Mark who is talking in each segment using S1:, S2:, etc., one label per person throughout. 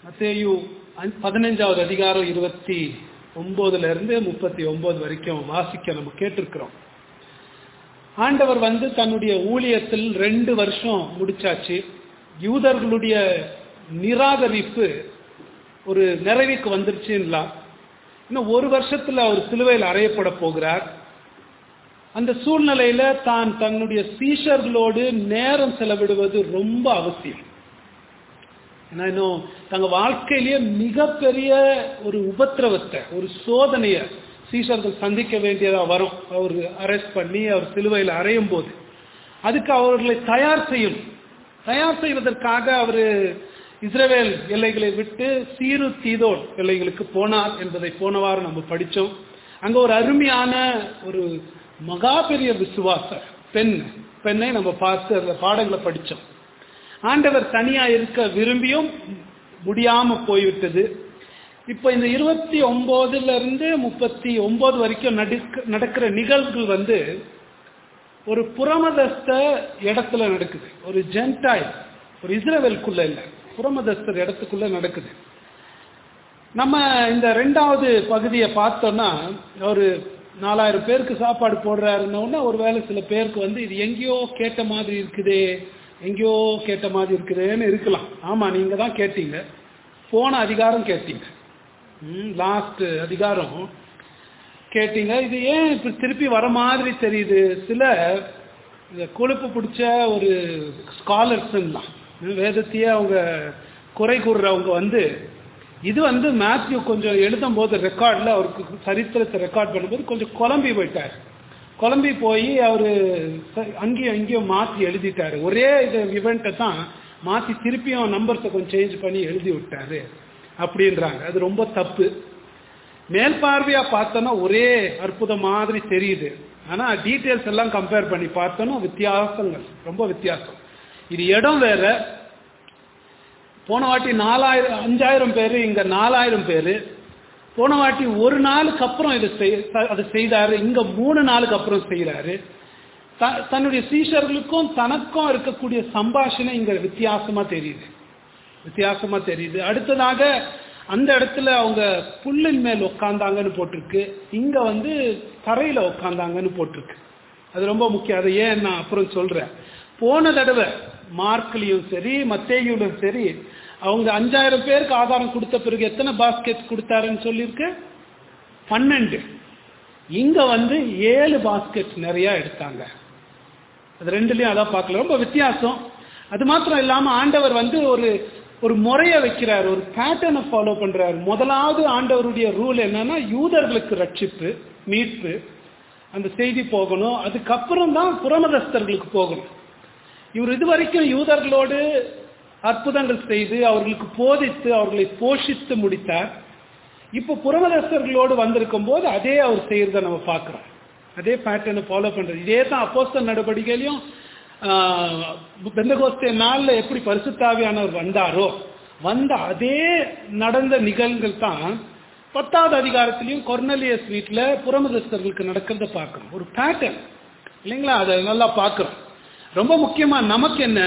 S1: மத்தேயு அஞ்- பதினஞ்சாவது அதிகாரம் இருபத்தி ஒன்பதுல இருந்து முப்பத்தி ஒன்பது வரைக்கும் வாசிக்க நம்ம கேட்டிருக்கிறோம் ஆண்டவர் வந்து தன்னுடைய ஊழியத்தில் ரெண்டு வருஷம் முடிச்சாச்சு யூதர்களுடைய நிராகரிப்பு ஒரு நிறைவுக்கு வந்துருச்சுங்களா இன்னும் ஒரு வருஷத்துல அவர் சிலுவையில் அறையப்பட போகிறார் அந்த சூழ்நிலையில தான் தன்னுடைய சீஷர்களோடு நேரம் செலவிடுவது ரொம்ப அவசியம் ஏன்னா இன்னும் தங்க வாழ்க்கையிலேயே மிகப்பெரிய ஒரு உபத்திரவத்தை ஒரு சோதனைய சீஷர்கள் சந்திக்க வேண்டியதா வரும் அவர் அரெஸ்ட் பண்ணி அவர் சிலுவையில் அறையும் போது அதுக்கு அவர்களை தயார் செய்யும் தயார் செய்வதற்காக அவர் இஸ்ரவேல் எல்லைகளை விட்டு சீரு தீதோன் எல்லைகளுக்கு போனார் என்பதை போன வாரம் நம்ம படிச்சோம் அங்க ஒரு அருமையான ஒரு மகா பெரிய விசுவாச பெண் பெண்ணை நம்ம பார்த்து அந்த பாடங்களை படிச்சோம் ஆண்டவர் தனியா இருக்க விரும்பியும் முடியாம போய்விட்டது இப்ப இந்த இருபத்தி ஒன்பதுல இருந்து முப்பத்தி ஒன்பது வரைக்கும் நடுக்க- நடக்கிற நிகழ்வுகள் வந்து ஒரு புறமதஸ்த இடத்துல நடக்குது ஒரு ஜென்டாய் ஒரு இஸ்ரேவேலுக்குள்ள இல்ல புறமதஸ்தர் இடத்துக்குள்ள நடக்குது நம்ம இந்த ரெண்டாவது பகுதியை பார்த்தோம்னா ஒரு நாலாயிரம் பேருக்கு சாப்பாடு போடுறாருன்னா ஒருவேளை சில பேருக்கு வந்து இது எங்கேயோ கேட்ட மாதிரி இருக்குதே எங்கேயோ கேட்ட மாதிரி இருக்குதேன்னு இருக்கலாம் ஆமா நீங்க தான் கேட்டீங்க போன அதிகாரம் கேட்டீங்க லாஸ்ட் அதிகாரம் கேட்டீங்க இது ஏன் இப்ப திருப்பி வர மாதிரி தெரியுது சில இந்த கொழுப்பு பிடிச்ச ஒரு ஸ்காலர்ஸ்லாம் வேதத்தையே அவங்க குறை கூறுறவங்க வந்து இது வந்து மேத்யூ கொஞ்சம் எழுதும் போது ரெக்கார்டில் அவருக்கு சரித்திரத்தை ரெக்கார்ட் பண்ணும்போது கொஞ்சம் குழம்பி போயிட்டார் குழம்பி போய் அவர் அங்கேயும் இங்கேயும் மாற்றி எழுதிட்டாரு ஒரே இது இவெண்ட்டை தான் மாற்றி திருப்பியும் நம்பர்ஸை கொஞ்சம் சேஞ்ச் பண்ணி எழுதி விட்டாரு அப்படின்றாங்க அது ரொம்ப தப்பு மேல் பார்வையா பார்த்தோன்னா ஒரே அற்புதம் மாதிரி தெரியுது ஆனா டீட்டெயில்ஸ் எல்லாம் கம்பேர் பண்ணி பார்த்தோன்னா வித்தியாசங்கள் ரொம்ப வித்தியாசம் இது இடம் வேற போன வாட்டி நாலாயிரம் அஞ்சாயிரம் பேர் இங்க நாலாயிரம் பேர் போன வாட்டி ஒரு நாளுக்கு அப்புறம் இது செய்- அதை செய்தாரு இங்க மூணு நாளுக்கு அப்புறம் செய்யறாரு த- தன்னுடைய சீஷர்களுக்கும் தனக்கும் இருக்கக்கூடிய சம்பாஷணை இங்க வித்தியாசமா தெரியுது வித்தியாசமா தெரியுது அடுத்ததாக அந்த இடத்துல அவங்க புல்லின் மேல் உட்கார்ந்தாங்கன்னு போட்டிருக்கு இங்க வந்து தரையில உட்கார்ந்தாங்கன்னு போட்டிருக்கு அது ரொம்ப முக்கியம் அதை ஏன் நான் அப்புறம் சொல்றேன் போன தடவை மார்க்லயும் சரி மத்தேயுலும் சரி அவங்க அஞ்சாயிரம் பேருக்கு ஆதாரம் கொடுத்த பிறகு எத்தனை பாஸ்கெட் கொடுத்தாருன்னு சொல்லியிருக்கு பன்னெண்டு இங்க வந்து ஏழு பாஸ்கெட் நிறைய எடுத்தாங்க அது ரெண்டுலயும் அதான் பார்க்கல ரொம்ப வித்தியாசம் அது மாத்திரம் இல்லாம ஆண்டவர் வந்து ஒரு ஒரு முறையை வைக்கிறார் ஒரு பேட்டர்னை ஃபாலோ பண்றாரு முதலாவது ஆண்டவருடைய ரூல் என்னன்னா யூதர்களுக்கு ரட்சிப்பு மீட்பு அந்த செய்தி போகணும் அதுக்கப்புறம் தான் புறமதஸ்தர்களுக்கு போகணும் இவர் இதுவரைக்கும் யூதர்களோடு அற்புதங்கள் செய்து அவர்களுக்கு போதித்து அவர்களை போஷித்து முடித்தார் இப்போ புறமதஸ்தர்களோடு வந்திருக்கும் போது அதே அவர் செய்யறத நம்ம பார்க்கிறோம் அதே பேட்டர்னை ஃபாலோ பண்றது இதே தான் அப்போஸ்தல நடவடிக்கையிலையும் பெந்தகோஸ்தே நாள்ல எப்படி பரிசுத்தாவியானவர் வந்தாரோ வந்த அதே நடந்த நிகழ்வுகள் தான் பத்தாவது அதிகாரத்திலையும் கொர்னலியஸ் வீட்டில் புறமதஸ்தர்களுக்கு நடக்கிறத பார்க்கிறோம் ஒரு பேட்டர்ன் இல்லைங்களா அதை நல்லா பார்க்கிறோம் ரொம்ப முக்கியமா நமக்கு என்ன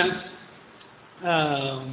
S1: ஆஹ்,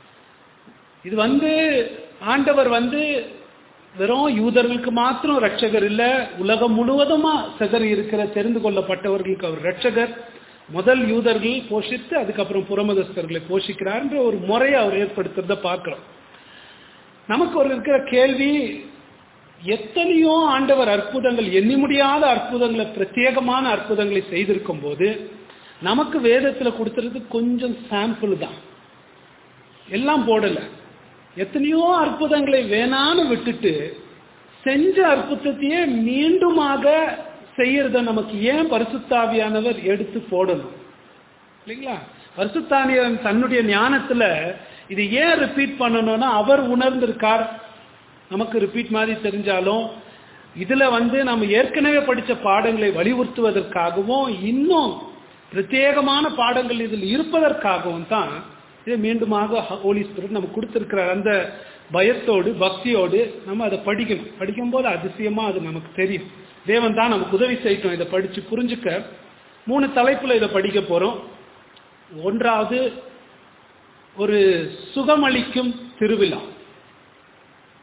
S1: இது வந்து ஆண்டவர் வந்து வெறும் யூதர்களுக்கு மாத்திரம் ரட்சகர் இல்ல உலகம் முழுவதுமா சிதறி இருக்கிற தெரிந்து கொள்ளப்பட்டவர்களுக்கு அவர் ரட்சகர் முதல் யூதர்கள் போஷித்து அதுக்கப்புறம் புறமதஸ்தர்களை போஷிக்கிறார்ன்ற ஒரு முறையை அவர் ஏற்படுத்துறத பார்க்கிறோம் நமக்கு ஒரு இருக்கிற கேள்வி எத்தனையோ ஆண்டவர் அற்புதங்கள் எண்ணி முடியாத அற்புதங்களை பிரத்யேகமான அற்புதங்களை செய்திருக்கும் போது நமக்கு வேதத்துல கொடுத்துறது கொஞ்சம் சாம்பிள் தான் எல்லாம் போடல எத்தனையோ அற்புதங்களை வேணான்னு விட்டுட்டு செஞ்ச அற்புதத்தையே மீண்டுமாக செய்யறத நமக்கு ஏன் பரிசுத்தாவியானவர் எடுத்து போடணும் இல்லைங்களா பரிசுத்தானியன் தன்னுடைய ஞானத்துல இது ஏன் ரிப்பீட் பண்ணணும்னா அவர் உணர்ந்திருக்கார் நமக்கு ரிப்பீட் மாதிரி தெரிஞ்சாலும் இதுல வந்து நம்ம ஏற்கனவே படிச்ச பாடங்களை வலியுறுத்துவதற்காகவும் இன்னும் பிரத்யேகமான பாடங்கள் இதில் இருப்பதற்காகவும் தான் இதை மீண்டுமாக ஹோலி ஸ்பிரிட் நமக்கு கொடுத்திருக்கிறார் அந்த பயத்தோடு பக்தியோடு நம்ம அதை படிக்கணும் படிக்கும்போது அதிசயமா அது நமக்கு தெரியும் தேவன் தான் நமக்கு உதவி செய்யட்டும் இதை படிச்சு புரிஞ்சுக்க மூணு தலைப்புல இதை படிக்க போறோம் ஒன்றாவது ஒரு சுகமளிக்கும் திருவிழா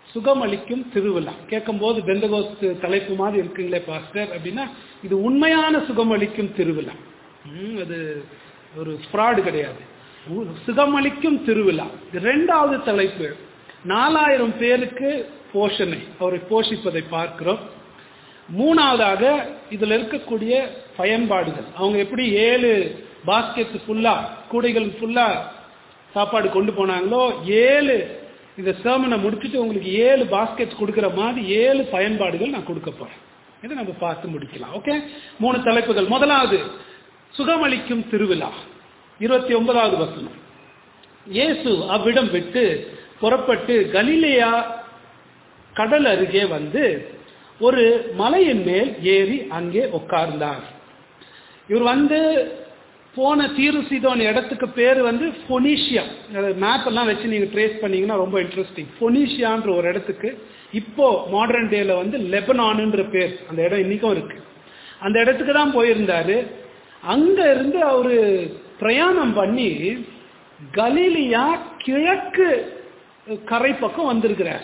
S1: சுகமளிக்கும் திருவிழா கேட்கும்போது பெந்தகோஸ்து தலைப்பு மாதிரி இருக்குங்களே பாஸ்டர் அப்படின்னா இது உண்மையான சுகமளிக்கும் திருவிழா ம், அது ஒரு ஃப்ராடு கிடையாது உ- சுகமளிக்கும் திருவிழா இது ரெண்டாவது தலைப்பு நாலாயிரம் பேருக்கு போஷனை அவரை போஷிப்பதை பார்க்கிறோம் மூணாவதாக இதுல இருக்கக்கூடிய பயன்பாடுகள் அவங்க எப்படி ஏழு பாஸ்கெட் ஃபுல்லா கூடைகள் ஃபுல்லா சாப்பாடு கொண்டு போனாங்களோ ஏழு இந்த சேமனை முடிச்சுட்டு உங்களுக்கு ஏழு பாஸ்கெட் கொடுக்கிற மாதிரி ஏழு பயன்பாடுகள் நான் கொடுக்க போறேன் இதை நம்ம பார்த்து முடிக்கலாம் ஓகே மூணு தலைப்புகள் முதலாவது சுகமளிக்கும் திருவிழா இருபத்தி ஒன்பதாவது வசனம் இயேசு அவ்விடம் விட்டு புறப்பட்டு கலிலேயா கடல் அருகே வந்து ஒரு மலையின் மேல் ஏறி அங்கே உட்கார்ந்தார் இவர் வந்து போன தீரு சீதோன் இடத்துக்கு பேர் வந்து பொனிஷியா மேப் எல்லாம் வச்சு நீங்க ட்ரேஸ் பண்ணீங்கன்னா ரொம்ப இன்ட்ரெஸ்டிங் பொனிஷியான்ற ஒரு இடத்துக்கு இப்போ மாடர்ன் டேல வந்து லெபனானுன்ற பேர் அந்த இடம் இன்னைக்கும் இருக்கு அந்த இடத்துக்கு தான் போயிருந்தாரு அங்க இருந்து அவரு பிரயாணம் பண்ணி கலீலியா கிழக்கு கரை பக்கம் வந்திருக்கிறார்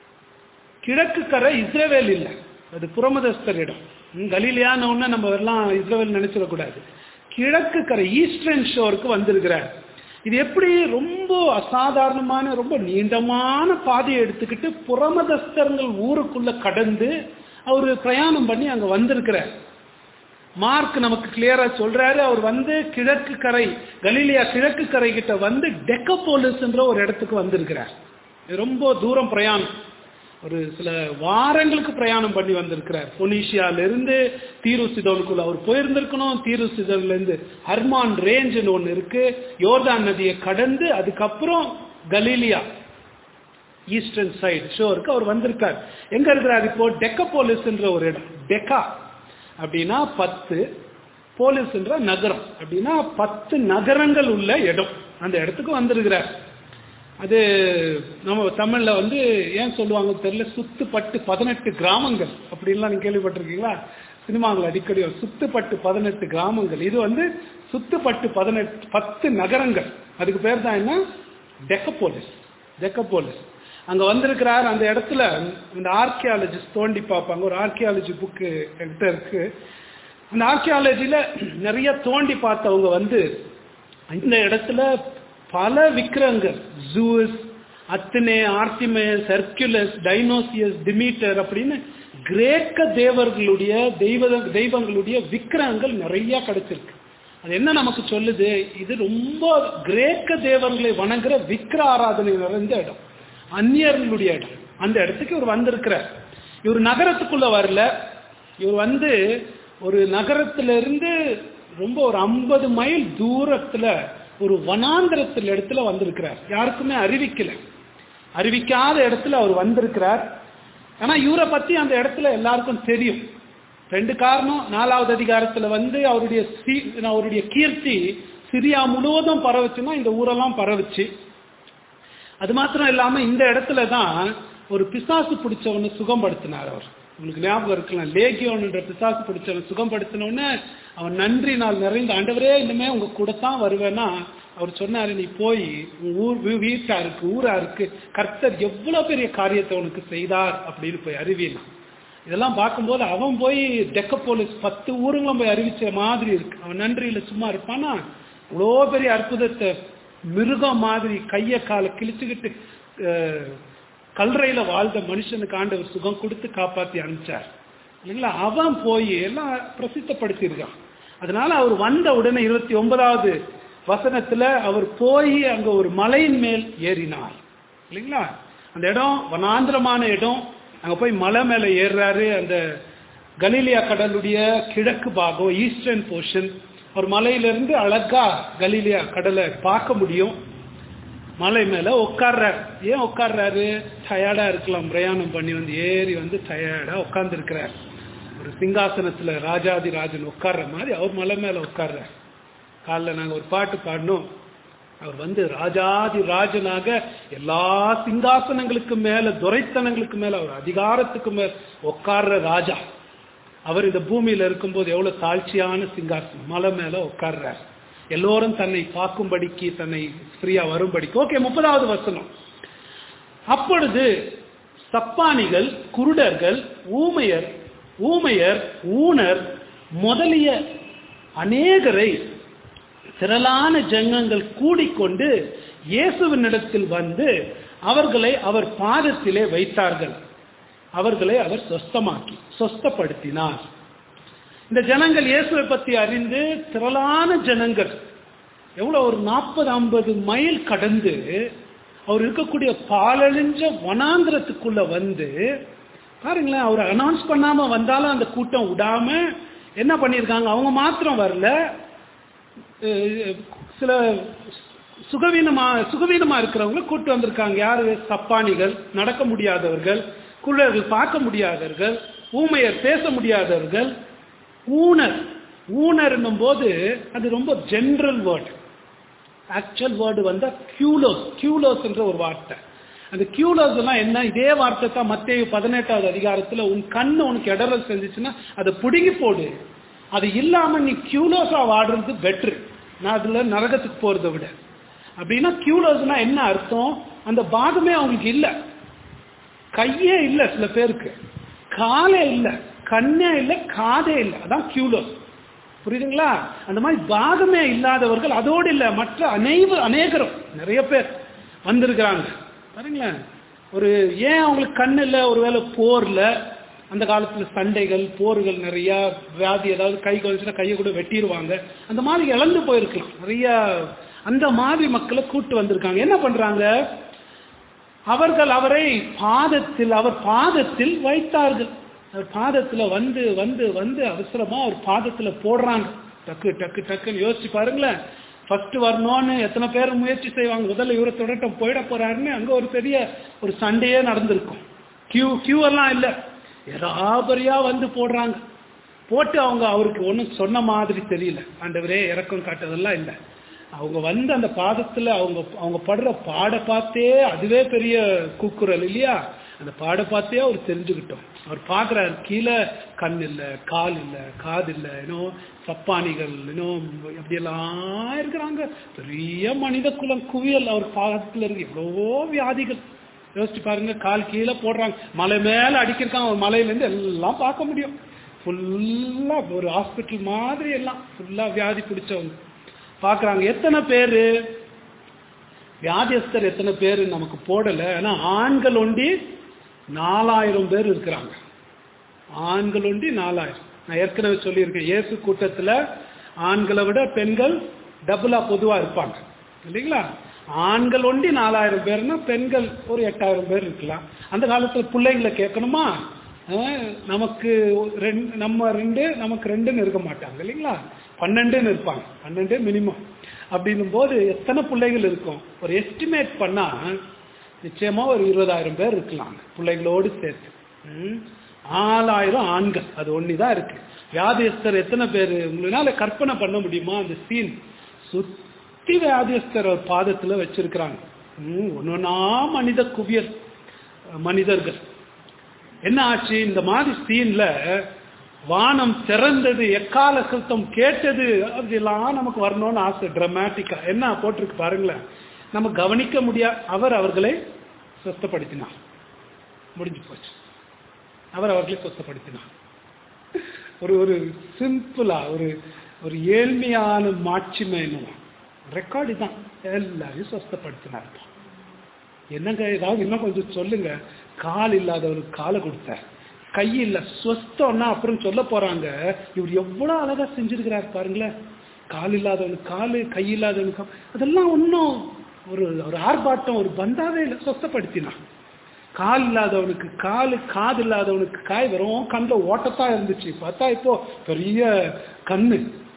S1: கிழக்கு கரை இஸ்ரேவேல் இல்லை அது புறமதஸ்தர் இடம் ம், கலீலியான்னு ஒன்று நம்ம எல்லாம் இஸ்ரேவேல் நினைச்சிடக்கூடாது கிழக்கு கரை ஈஸ்டர்ன் ஷோருக்கு வந்திருக்கிறார் இது எப்படி ரொம்ப அசாதாரணமான ரொம்ப நீண்டமான பாதையை எடுத்துக்கிட்டு புறமதஸ்தர்கள் ஊருக்குள்ள கடந்து அவரு பிரயாணம் பண்ணி அங்க வந்திருக்கிறார் மார்க் நமக்கு கிளியரா சொல்றாரு அவர் வந்து கிழக்கு கரை கலீலியா கிழக்கு கரை கிட்ட வந்து டெக்கபோலிஸ்ன்ற ஒரு இடத்துக்கு வந்திருக்கிறார் இது ரொம்ப தூரம் பிரயாணம் ஒரு சில வாரங்களுக்கு பிரயாணம் பண்ணி வந்திருக்கிறார் பொனிஷியால இருந்து தீரு சிதோனுக்குள்ள அவர் போயிருந்திருக்கணும் தீரு சிதோன்ல இருந்து ஹர்மான் ரேஞ்சுன்னு ஒண்ணு இருக்கு யோர்தான் நதியை கடந்து அதுக்கப்புறம் கலீலியா ஈஸ்டர்ன் சைடு ஷோருக்கு அவர் வந்திருக்கார் எங்க இருக்கிறார் இப்போ டெக்கபோலிஸ்ன்ற ஒரு இடம் டெக்கா அப்படின்னா பத்து போலிஸ்ன்ற நகரம் அப்படின்னா பத்து நகரங்கள் உள்ள இடம் அந்த இடத்துக்கு வந்திருக்கிறார் அது நம்ம தமிழ்ல வந்து ஏன் சொல்லுவாங்க தெரியல சுத்துப்பட்டு பதினெட்டு கிராமங்கள் அப்படின்லாம் நீங்க கேள்விப்பட்டிருக்கீங்களா சினிமாவில் அடிக்கடி வரும். சுத்துப்பட்டு பதினெட்டு கிராமங்கள் இது வந்து சுத்துப்பட்டு பதினெட்டு பத்து நகரங்கள் அதுக்கு பேர் தான் என்ன டெக்கபோலிஸ் டெக்கபோலிஸ் அங்க வந்திருக்கிறார் அந்த இடத்துல இந்த ஆர்கியாலஜிஸ்ட் தோண்டி பார்ப்பாங்க ஒரு ஆர்கியாலஜி புக்கு என்கிட்ட இருக்கு அந்த ஆர்கியாலஜில நிறைய தோண்டி பார்த்தவங்க வந்து இந்த இடத்துல பல விக்கிரங்கள் Zeus Athena Artemis Hercules Dionysus Demeter அப்படின்னு கிரேக்க தேவர்களுடைய தெய்வ தெய்வங்களுடைய விக்கிரகங்கள் நிறைய கிடைச்சிருக்கு அது என்ன நமக்கு சொல்லுது இது ரொம்ப கிரேக்க தேவர்களை வணங்குற விக்கிர ஆராதனை நிறைந்த இடம் அந்நியர்களுடைய இடம் அந்த இடத்துக்கு இவர் வந்திருக்கிறார் இவர் நகரத்துக்குள்ள வரல இவர் வந்து ஒரு நகரத்துல இருந்து ரொம்ப ஒரு ஐம்பது மைல் தூரத்துல ஒரு வனாந்திரத்தில் இடத்துல வந்திருக்கிறார் யாருக்குமே அறிவிக்கல அறிவிக்காத இடத்துல அவர் வந்திருக்கிறார் ஆனா இவரை பத்தி அந்த இடத்துல எல்லாருக்கும் தெரியும் ரெண்டு காரணம் நாலாவது அதிகாரத்துல வந்து அவருடைய சீ- அவருடைய கீர்த்தி சிரியா முழுவதும் பரவுச்சுன்னா இந்த ஊரெல்லாம் பரவுச்சு அது மாத்திரம் இல்லாம இந்த இடத்துல தான் ஒரு பிசாசு பிடிச்சவனை சுகப்படுத்தினார் அவர் உங்களுக்கு ஞாபகம் இருக்கலாம் லேகியோன்ற பிசாசு பிடிச்சவன் சுகப்படுத்தினோன்னு அவன் நன்றி நாள் நிறைந்த ஆண்டவரே இனிமே உங்க கூட தான் வருவேன்னா அவர் சொன்னாரு நீ போய் உன் ஊர் வீ- வீட்டாருக்கு ஊராருக்கு கர்த்தர் எவ்வளவு பெரிய காரியத்தை உனக்கு செய்தார் அப்படின்னு போய் அறிவினான் இதெல்லாம் பார்க்கும்போது அவன் போய் டெக்கபோலிஸ் பத்து ஊருங்களும் போய் அறிவிச்ச மாதிரி இருக்கு அவன் நன்றியில சும்மா இருப்பானா இவ்வளோ பெரிய அற்புதத்தை மிருகம் மாதிரி கைய காலை கிழிச்சுக்கிட்டு அஹ், கல்றையில வாழ்ந்த மனுஷனுக்கு ஆண்டவர் சுகம் கொடுத்து காப்பாத்தி அனுப்பிச்சார் இல்லைங்களா அவன் போய் எல்லாம் பிரசித்தப்படுத்தியிருக்கான் அதனால அவர் வந்த உடனே இருபத்தி ஒன்பதாவது வசனத்துல அவர் போய் அங்க ஒரு மலையின் மேல் ஏறினார் இல்லைங்களா அந்த இடம் வனாந்திரமான இடம் அங்க போய் மலை மேல ஏறுறாரு அந்த கலீலியா கடலுடைய கிழக்கு பாகம் ஈஸ்டர்ன் போர்ஷன் ஒரு மலையிலிருந்து அழகா கலீலியா கடலை பார்க்க முடியும் மலை மேல உட்கார்றாரு ஏன் உட்கார்றாரு டயர்டா இருக்கலாம் பிரயாணம் பண்ணி வந்து ஏறி வந்து டயர்டா உட்கார்ந்து இருக்கிறார் ஒரு சிங்காசனத்துல ராஜாதி ராஜன் உட்கார்ற மாதிரி அவர் மலை மேல உட்கார்றார் காலைல நாங்க ஒரு பாட்டு பாடினோம் அவர் வந்து ராஜாதி ராஜனாக எல்லா சிங்காசனங்களுக்கு மேல துரைத்தனங்களுக்கு மேல அவர் அதிகாரத்துக்கு மேல உட்கார்ற ராஜா அவர் இந்த பூமியில இருக்கும்போது எவ்வளவு தாழ்ச்சியான சிங்காசனம் மலை மேல உட்கார்றார் எல்லோரும் தன்னை பார்க்கும்படிக்கு தன்னை ஃப்ரீயா வரும்படிக்கு ஓகே முப்பதாவது வசனம் அப்பொழுது சப்பானிகள் குருடர்கள் ஊமையர் ஊமையர் ஊனர் முதலிய அநேகரை திரளான ஜனங்கள் கூடிக்கொண்டு இயேசுவினிடத்தில் வந்து அவர்களை அவர் பாதத்திலே வைத்தார்கள் அவர்களை அவர் சொஸ்தமாக்கி சொஸ்தப்படுத்தினார் இந்த ஜனங்கள் இயேசுவை பற்றி அறிந்து திரளான ஜனங்கள் எவ்வளவு ஒரு நாற்பது ஐம்பது மைல் கடந்து அவர் இருக்கக்கூடிய பாலழிஞ்ச வனாந்திரத்துக்குள்ள வந்து பாருங்களேன் அவர் அனௌன்ஸ் பண்ணாம வந்தாலும் அந்த கூட்டம் விடாம என்ன பண்ணியிருக்காங்க அவங்க மாத்திரம் வரல அஹ் சில சுகவீனமா சுகவீனமா இருக்கிறவங்களை கூட்டு வந்திருக்காங்க யாரு சப்பானிகள் நடக்க முடியாதவர்கள் குள்ளர்கள் பார்க்க முடியாதவர்கள் ஊமையர் பேச முடியாதவர்கள் ஊனர் ஊனர்னும் போது அது ரொம்ப ஜென்ரல் வேர்டு ஆக்சுவல் வேர்டு வந்து கியூலோஸ் கியூலோஸ் என்ற ஒரு வார்த்தை அந்த கியூலோஸ் எல்லாம் என்ன இதே வார்த்தை தான் மத்திய பதினெட்டாவது அதிகாரத்துல உன் கண்ணு உனக்கு இடரல் செஞ்சுச்சுன்னா அதை பிடுங்கி போடு அது இல்லாம நீ கியூலோஸா வாடுறது பெட்ரு நான் அதுல நரகத்துக்கு போறதை விட அப்படின்னா கியூலோஸ்னா என்ன அர்த்தம் அந்த பாகமே அவங்களுக்கு இல்ல கையே இல்ல சில பேருக்கு காலே இல்ல கண்ணே இல்ல காதே இல்ல அதான் கியூலோஸ் புரியுதுங்களா அந்த மாதிரி பாகமே இல்லாதவர்கள் அதோடு இல்ல மற்ற அனைவ அநேகரும் நிறைய பேர் வந்திருக்கிறாங்க பாருங்களேன் ஒரு ஏன் அவங்களுக்கு கண் இல்லை ஒருவேளை போர்ல அந்த காலத்துல சண்டைகள் போர்கள் நிறைய வியாதி ஏதாவது கை கழிச்சுன்னா கையை கூட வெட்டிடுவாங்க அந்த மாதிரி இழந்து போயிருக்கலாம் நிறைய அந்த மாதிரி மக்களை கூட்டு வந்திருக்காங்க என்ன பண்றாங்க அவர்கள் அவரை பாதத்தில் அவர் பாதத்தில் வைத்தார்கள் அவர் பாதத்துல வந்து வந்து வந்து அவசரமா அவர் பாதத்துல போடுறாங்க டக்கு டக்கு டக்குன்னு யோசிச்சு பாருங்களேன் ஃபர்ஸ்ட் வரணும்னு எத்தனை பேர் முயற்சி செய்வாங்க முதல்ல இவரை தொடட்டம் போயிட போறாருன்னு அங்க ஒரு பெரிய ஒரு சண்டையே நடந்திருக்கும் கியூ கியூ எல்லாம் இல்ல எராபரியா வந்து போடுறாங்க போட்டு அவங்க அவருக்கு ஒன்றும் சொன்ன மாதிரி தெரியல ஆண்டவரே இறக்கம் காட்டதெல்லாம் இல்லை அவங்க வந்து அந்த பாதத்துல அவங்க அவங்க படுற பாட பார்த்தே அதுவே பெரிய கூக்குரல் இல்லையா அந்த பாட பார்த்தே அவர் தெரிஞ்சுக்கிட்டோம் அவர் பார்க்குறாரு கீழே கண் இல்லை கால் இல்லை காது இல்லை இன்னும் சப்பானிகள் இன்னும் எப்படியெல்லாம் இருக்கிறாங்க பெரிய மனித குலம் குவியல் அவர் பாதத்தில் இருக்கு எவ்வளவோ வியாதிகள் யோசிச்சு பாருங்க கால் கீழே போடுறாங்க மலை மேல அடிக்கிறக்கான் ஒரு மலையிலேருந்து எல்லாம் பார்க்க முடியும் ஃபுல்லா ஒரு ஹாஸ்பிட்டல் மாதிரி எல்லாம் ஃபுல்லா வியாதி பிடிச்சவங்க பார்க்குறாங்க எத்தனை பேரு வியாதியஸ்தர் எத்தனை பேர் நமக்கு போடல ஆனா ஆண்கள் ஒண்டி நாலாயிரம் பேர் இருக்கிறாங்க ஆண்கள் ஒண்டி நாலாயிரம் நான் ஏற்கனவே சொல்லியிருக்கேன் இயேசு கூட்டத்துல ஆண்களை விட பெண்கள் டபுளா பொதுவா இருப்பாங்க இல்லைங்களா ஆண்கள் ஒண்டி நாலாயிரம் பேர்னா பெண்கள் ஒரு எட்டாயிரம் பேர் இருக்கலாம் அந்த காலத்துல பிள்ளைங்களை கேட்கணுமா அஹ் நமக்கு ரெண்டு நம்ம ரெண்டு நமக்கு ரெண்டுன்னு இருக்க மாட்டாங்க இல்லைங்களா பன்னெண்டுன்னு இருப்பாங்க பன்னெண்டு மினிமம் அப்படின்னும் போது எத்தனை பிள்ளைகள் இருக்கும் ஒரு எஸ்டிமேட் பண்ணா நிச்சயமா ஒரு இருபதாயிரம் பேர் இருக்கலாம் பிள்ளைகளோடு சேர்த்து ம். ஆளாயிரம் ஆண்கள் அது ஒண்ணுதான் இருக்கு வியாதியஸ்தர் எத்தனை பேர் உங்களால கற்பனை பண்ண முடியுமா அந்த சீன் சுத்தி வியாதியஸ்தர் ஒரு பாதத்துல வச்சிருக்கிறாங்க ம், ஒன்னொன்னா மனித குவியல் மனிதர்கள் என்ன ஆச்சு இந்த மாதிரி சீன்ல வானம் திறந்தது எக்கால சத்தம் கேட்டது அதெல்லாம் நமக்கு வரணும்னு ஆசை டிராமாட்டிக்கா என்ன போட்டிருக்கு பாருங்களேன் நம்ம கவனிக்க முடியா அவர் அவர்களை சொஸ்தப்படுத்தினார் முடிஞ்சு போச்சு அவர் அவர்களை சொஸ்தப்படுத்தினார் ஒரு ஒரு சிம்பிளா ஒரு ஒரு ஏழ்மையான மாட்சிமை ரெக்கார்டு தான் எல்லாரையும் சொஸ்தப்படுத்தினார் என்னங்க ஏதாவது இன்னும் கொஞ்சம் சொல்லுங்க கால் இல்லாதவருக்கு காலை கொடுத்தார் கை இல்ல சொஸ்தம்னா அப்புறம் சொல்ல போறாங்க இவர் எவ்வளவு அழகா செஞ்சிருக்கிறார் பாருங்களேன் கால் இல்லாதவனுக்கு காலு கை இல்லாதவனுக்கு அதெல்லாம் ஒன்றும் ஒரு ஒரு ஆர்ப்பாட்டம் ஒரு பந்தாவே இல்லை சொஸ்தப்படுத்தினான் கால் இல்லாதவனுக்கு காலு காது இல்லாதவனுக்கு காய் வெறும் கண்ணில் ஓட்டத்தான் இருந்துச்சு பார்த்தா இப்போ பெரிய கண்ணு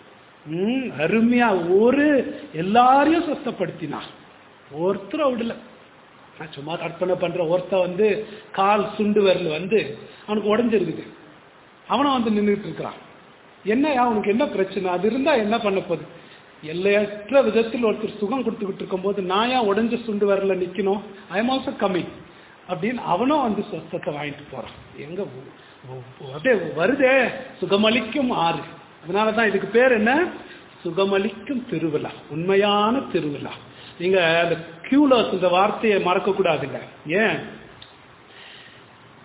S1: ம் அருமையா ஒரு எல்லாரையும் சொஸ்தப்படுத்தினான் ஒருத்தரை விடல நான் சும்மா கற்பனை பண்ற ஒருத்த வந்து கால் சுண்டு விரல் வந்து அவனுக்கு உடஞ்சிருக்குது அவனும் வந்து நின்றுட்டு இருக்கிறான் என்ன அவனுக்கு என்ன பிரச்சனை அது இருந்தா என்ன பண்ண போகுது எல்லையற்ற விதத்தில் ஒருத்தர் சுகம் கொடுத்துக்கிட்டு இருக்கும்போது நான் ஏன் உடஞ்ச சுண்டு விரல நிக்கணும் ஐ எம் ஆல்சோ கம்மிங் அப்படின்னு அவனும் வந்து சொத்தத்தை வாங்கிட்டு போறான் எங்க உ- உ- அப்படியே வருதே சுகமளிக்கும் ஆறு அதனாலதான் இதுக்கு பேர் என்ன சுகமளிக்கும் திருவிழா உண்மையான திருவிழா நீங்க அந்த கியூலோஸ் இந்த வார்த்தையை மறக்க கூடாதுங்க ஏன்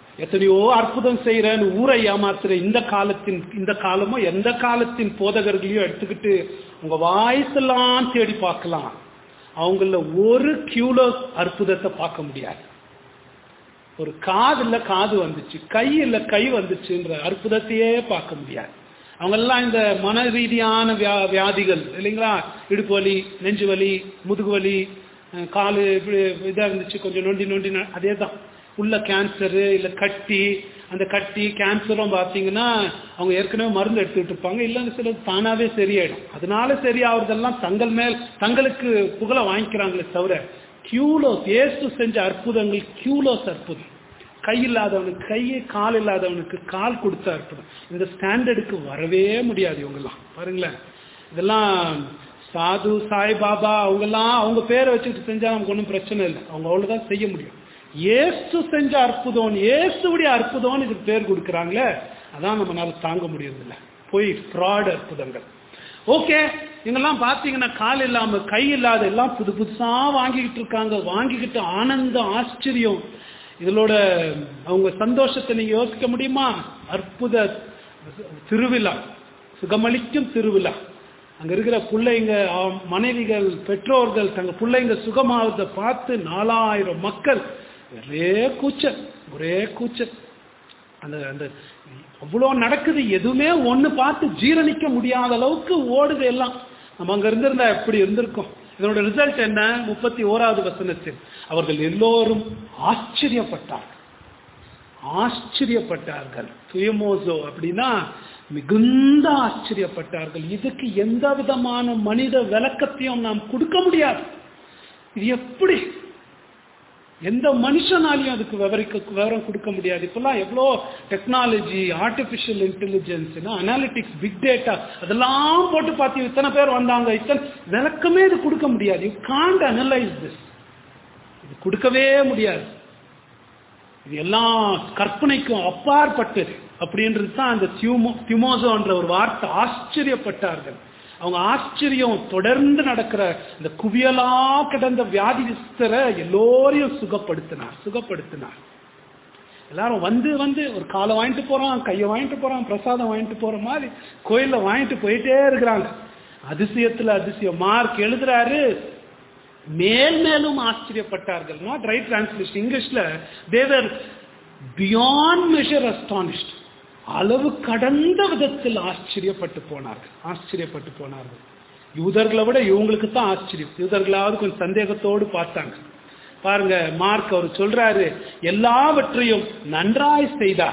S1: எத்தனையோ அற்புதம் செய்யறேன்னு ஊரை ஏமாத்துற இந்த காலத்தின் இந்த காலமோ எந்த காலத்தின் போதகர்களையும் எடுத்துக்கிட்டு உங்க வாய்ஸெல்லாம் தேடி பார்க்கலாம் அவங்கள ஒரு கியூலோ அற்புதத்தை பார்க்க முடியாது ஒரு காதுல காது வந்துச்சு கை இல்ல கை வந்துச்சுன்ற அற்புதத்தையே பார்க்க முடியாது அவங்க எல்லாம் இந்த மன ரீதியான வியா வியாதிகள் இல்லைங்களா இடுப்பு வலி நெஞ்சு வலி முதுகு வலி அஹ் காலு இப்படி இதா இருந்துச்சு கொஞ்சம் நொண்டி நொண்டி அதே தான் உள்ள கேன்சரு இல்ல கட்டி அந்த கட்டி கேன்சரும் பார்த்தீங்கன்னா அவங்க ஏற்கனவே மருந்து எடுத்துக்கிட்டு இருப்பாங்க இல்லைன்னு சில தானாவே சரியாயிடும் அதனால சரியாவதெல்லாம் தங்கள் மேல் தங்களுக்கு புகழ வாங்கிக்கிறாங்களே தவிர கியூலோஸ் இயேசு செஞ்ச அற்புதங்கள் கியூலோஸ் அற்புதம் கை இல்லாதவனுக்கு கை கால் இல்லாதவனுக்கு கால் கொடுத்த அற்புதம் இந்த ஸ்டாண்டர்டுக்கு வரவே முடியாது இவங்கெல்லாம் பாருங்களேன் இதெல்லாம் சாது சாய்பாபா அவங்கெல்லாம் அவங்க பேரை வச்சுட்டு செஞ்சா நமக்கு ஒன்றும் பிரச்சனை இல்லை அவங்க அவ்வளவுதான் செய்ய முடியும் இயேசு செஞ்ச அற்புதம் இயேசுடைய அற்புதம்னு இதுக்கு பேர் கொடுக்குறாங்களே அதான் நம்மளால தாங்க முடியறதில்ல போய் ஃப்ராட் அற்புதங்கள் ஓகே இவங்கெல்லாம் பார்த்தீங்கன்னா கால் இல்லாம கை இல்லாத எல்லாம் புது புதுசா வாங்கிக்கிட்டு இருக்காங்க வாங்கிக்கிட்டு ஆனந்தம் ஆச்சரியம் இதனோட அவங்க சந்தோஷத்தை நீங்க யோசிக்க முடியுமா அற்புத திருவிழா சுகமளிக்கும் திருவிழா அங்க இருக்கிற பிள்ளைங்க அவ- மனைவிகள் பெற்றோர்கள் தங்க பிள்ளைங்க சுகமாவதை பார்த்து நாலாயிரம் மக்கள் ஒரே கூச்சல் ஒரே கூச்சல் அந்த அந்த அவ்வளோ நடக்குது எதுவுமே ஒண்ணு பார்த்து ஜீரணிக்க முடியாத அளவுக்கு ஓடுது எல்லாம் நம்ம அங்க இருந்திருந்தா எப்படி இருந்திருக்கும் இதனோட ரிசல்ட் என்ன முப்பத்தி ஓராவது வசனத்தில் அவர்கள் எல்லோரும் ஆச்சரியப்பட்டார்கள் ஆச்சரியப்பட்டார்கள் துயமோசோ அப்படின்னா மிகுந்த ஆச்சரியப்பட்டார்கள் இதுக்கு எந்த விதமான மனித விளக்கத்தையும் நாம் கொடுக்க முடியாது இது எப்படி எந்த மனுஷனாலையும் அதுக்கு விவரிக்க விவரம் கொடுக்க முடியாது இப்பெல்லாம் எவ்வளோ technology artificial intelligence analytics big data அதெல்லாம் போட்டு பார்த்து இத்தனை பேர் வந்தாங்க இத்தனை விளக்கமே இது கொடுக்க முடியாது யூ காண்ட் அனலைஸ் திஸ் இது கொடுக்கவே முடியாது இது எல்லாம் கற்பனைக்கும் அப்பாற்பட்டது அப்படின்றது தான் அந்த தியூமோ திமோசோன்ற ஒரு வார்த்தை ஆச்சரியப்பட்டார்கள் அவங்க ஆச்சரியம் தொடர்ந்து நடக்கிற இந்த குவியலா கிடந்த வியாதிஸ்தரை எல்லோரையும் சுகப்படுத்தினார் சுகப்படுத்தினார் எல்லாரும் வந்து வந்து ஒரு காலை வாங்கிட்டு போறான் கையை வாங்கிட்டு போறான் பிரசாதம் வாங்கிட்டு போற மாதிரி கோயில்ல வாங்கிட்டு போயிட்டே இருக்கிறாங்க அதிசயத்துல அதிசயம் மார்க் எழுதுறாரு மேல் மேலும் ஆச்சரியப்பட்டார்கள் நாட் ரைட் டிரான்ஸ்லேஷன் இங்கிலீஷ்ல தேவர் பியாண்ட் மெஷர் அஸ்டானிஷ்ட் அளவு கடந்த விதத்தில் ஆச்சரியப்பட்டு போனார்கள் ஆச்சரியப்பட்டு போனார்கள் யூதர்களை விட இவங்களுக்கு தான் ஆச்சரியம் யூதர்களாவது கொஞ்சம் சந்தேகத்தோடு பார்த்தாங்க பாருங்க மார்க் அவர் சொல்றாரு எல்லாவற்றையும் நன்றாய் செய்தார்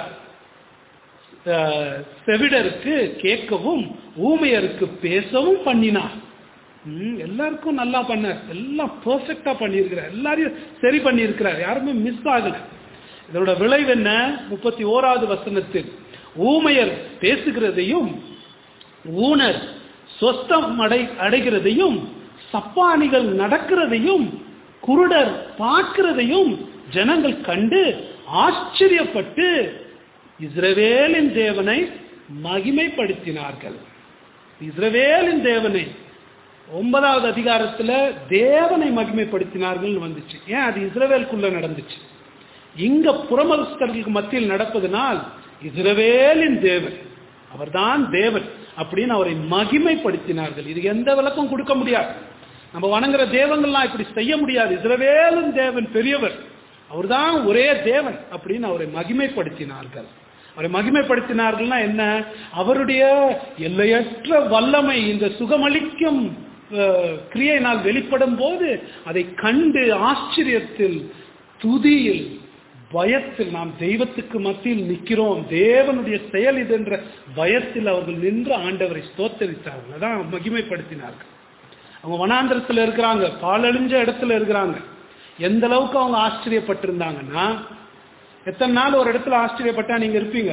S1: அஹ், செவிடருக்கு கேட்கவும் ஊமையருக்கு பேசவும் பண்ணினார் ம், எல்லாருக்கும் நல்லா பண்ணார் எல்லாம் பெர்ஃபெக்டா பண்ணியிருக்கிறார் எல்லாரையும் சரி பண்ணியிருக்கிறார் யாருமே மிஸ் ஆகல இதோட விளைவு என்ன முப்பத்தி ஓராவது வசனத்தில் ஊமையர் பேசுகிறதையும் ஊனர் சொஸ்தம் அடை அடைகிறதையும் சப்பானிகள் நடக்கிறதையும் குருடர் பார்க்கிறதையும் ஜனங்கள் கண்டு ஆச்சரியப்பட்டு இஸ்ரவேலின் தேவனை மகிமைப்படுத்தினார்கள் இஸ்ரவேலின் தேவனை ஒன்பதாவது அதிகாரத்துல தேவனை மகிமைப்படுத்தினார்கள் வந்துச்சு ஏன் அது இஸ்ரவேலுக்குள்ள நடந்துச்சு இங்க புறமஸ்தர்களுக்கு மத்தியில் நடப்பதனால் இஸ்ரவேலின் தேவன் அவர்தான் தேவன் அப்படின்னு அவரை மகிமைப்படுத்தினார்கள் இது எந்த விளக்கம் கொடுக்க முடியாது நம்ம வணங்குற தேவங்கள்லாம் இப்படி செய்ய முடியாது இஸ்ரவேலின் தேவன் பெரியவர் அவர்தான் ஒரே தேவன் அப்படின்னு அவரை மகிமைப்படுத்தினார்கள் அவரை மகிமைப்படுத்தினார்கள்னா என்ன அவருடைய எல்லையற்ற வல்லமை இந்த சுகமளிக்கும் அஹ், கிரியையினால் வெளிப்படும் போது அதை கண்டு ஆச்சரியத்தில் துதியில் பயத்தில் நாம் தெய்வத்துக்கு மத்தியில் நிற்கிறோம் தேவனுடைய செயல் இது என்ற பயத்தில் அவர்கள் நின்று ஆண்டவரை ஸ்தோத்தரித்தார்கள் அதான் மகிமைப்படுத்தினார்கள் அவங்க வனாந்திரத்தில் இருக்கிறாங்க பாலழிஞ்ச இடத்துல இருக்கிறாங்க எந்த அளவுக்கு அவங்க ஆச்சரியப்பட்டிருந்தாங்கன்னா எத்தனை நாள் ஒரு இடத்துல ஆச்சரியப்பட்டா நீங்க இருப்பீங்க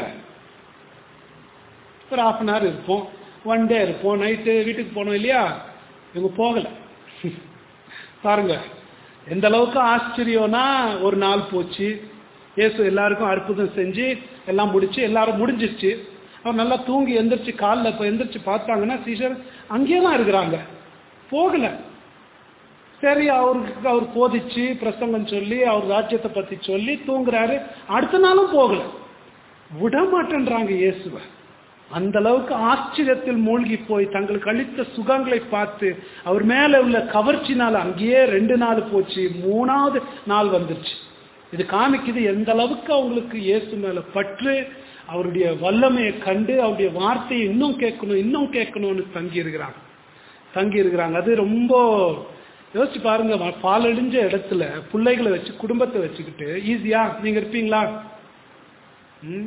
S1: ஒரு half அன் ஹவர் இருப்போம் ஒன் டே இருப்போம் நைட்டு வீட்டுக்கு போனோம் இல்லையா இவங்க போகல பாருங்க எந்த அளவுக்கு ஆச்சரியம்னா ஒரு நாள் போச்சு இயேசு எல்லாருக்கும் அற்புதம் செஞ்சு எல்லாம் முடிச்சு எல்லாரும் முடிஞ்சிருச்சு அவர் நல்லா தூங்கி எந்திரிச்சு காலில் இப்போ எந்திரிச்சு பார்த்தாங்கன்னா சீஷர் அங்கேயே தான் இருக்கிறாங்க போகல சரி அவருக்கு அவர் போதிச்சு பிரசங்கம் சொல்லி அவர் ராஜ்யத்தை பத்தி சொல்லி தூங்குறாரு அடுத்த நாளும் போகல விட மாட்டேன்றாங்க இயேசுவை அந்த அளவுக்கு ஆச்சரியத்தில் மூழ்கி போய் தங்களுக்கு அளித்த சுகங்களை பார்த்து அவர் மேல உள்ள கவர்ச்சினால அங்கேயே ரெண்டு நாள் போச்சு மூணாவது நாள் வந்துருச்சு இது காமிக்குது எந்த அளவுக்கு அவங்களுக்கு இயேசு மேல பற்று அவருடைய வல்லமையை கண்டு அவருடைய வார்த்தையை இன்னும் கேட்கணும் இன்னும் கேட்கணும்னு தங்கி இருக்கிறாங்க தங்கி இருக்கிறாங்க அது ரொம்ப யோசிச்சு பாருங்க வ- பாலடைஞ்ச இடத்துல பிள்ளைகளை வச்சு குடும்பத்தை வச்சுக்கிட்டு ஈஸியா நீங்க இருப்பீங்களா ம்?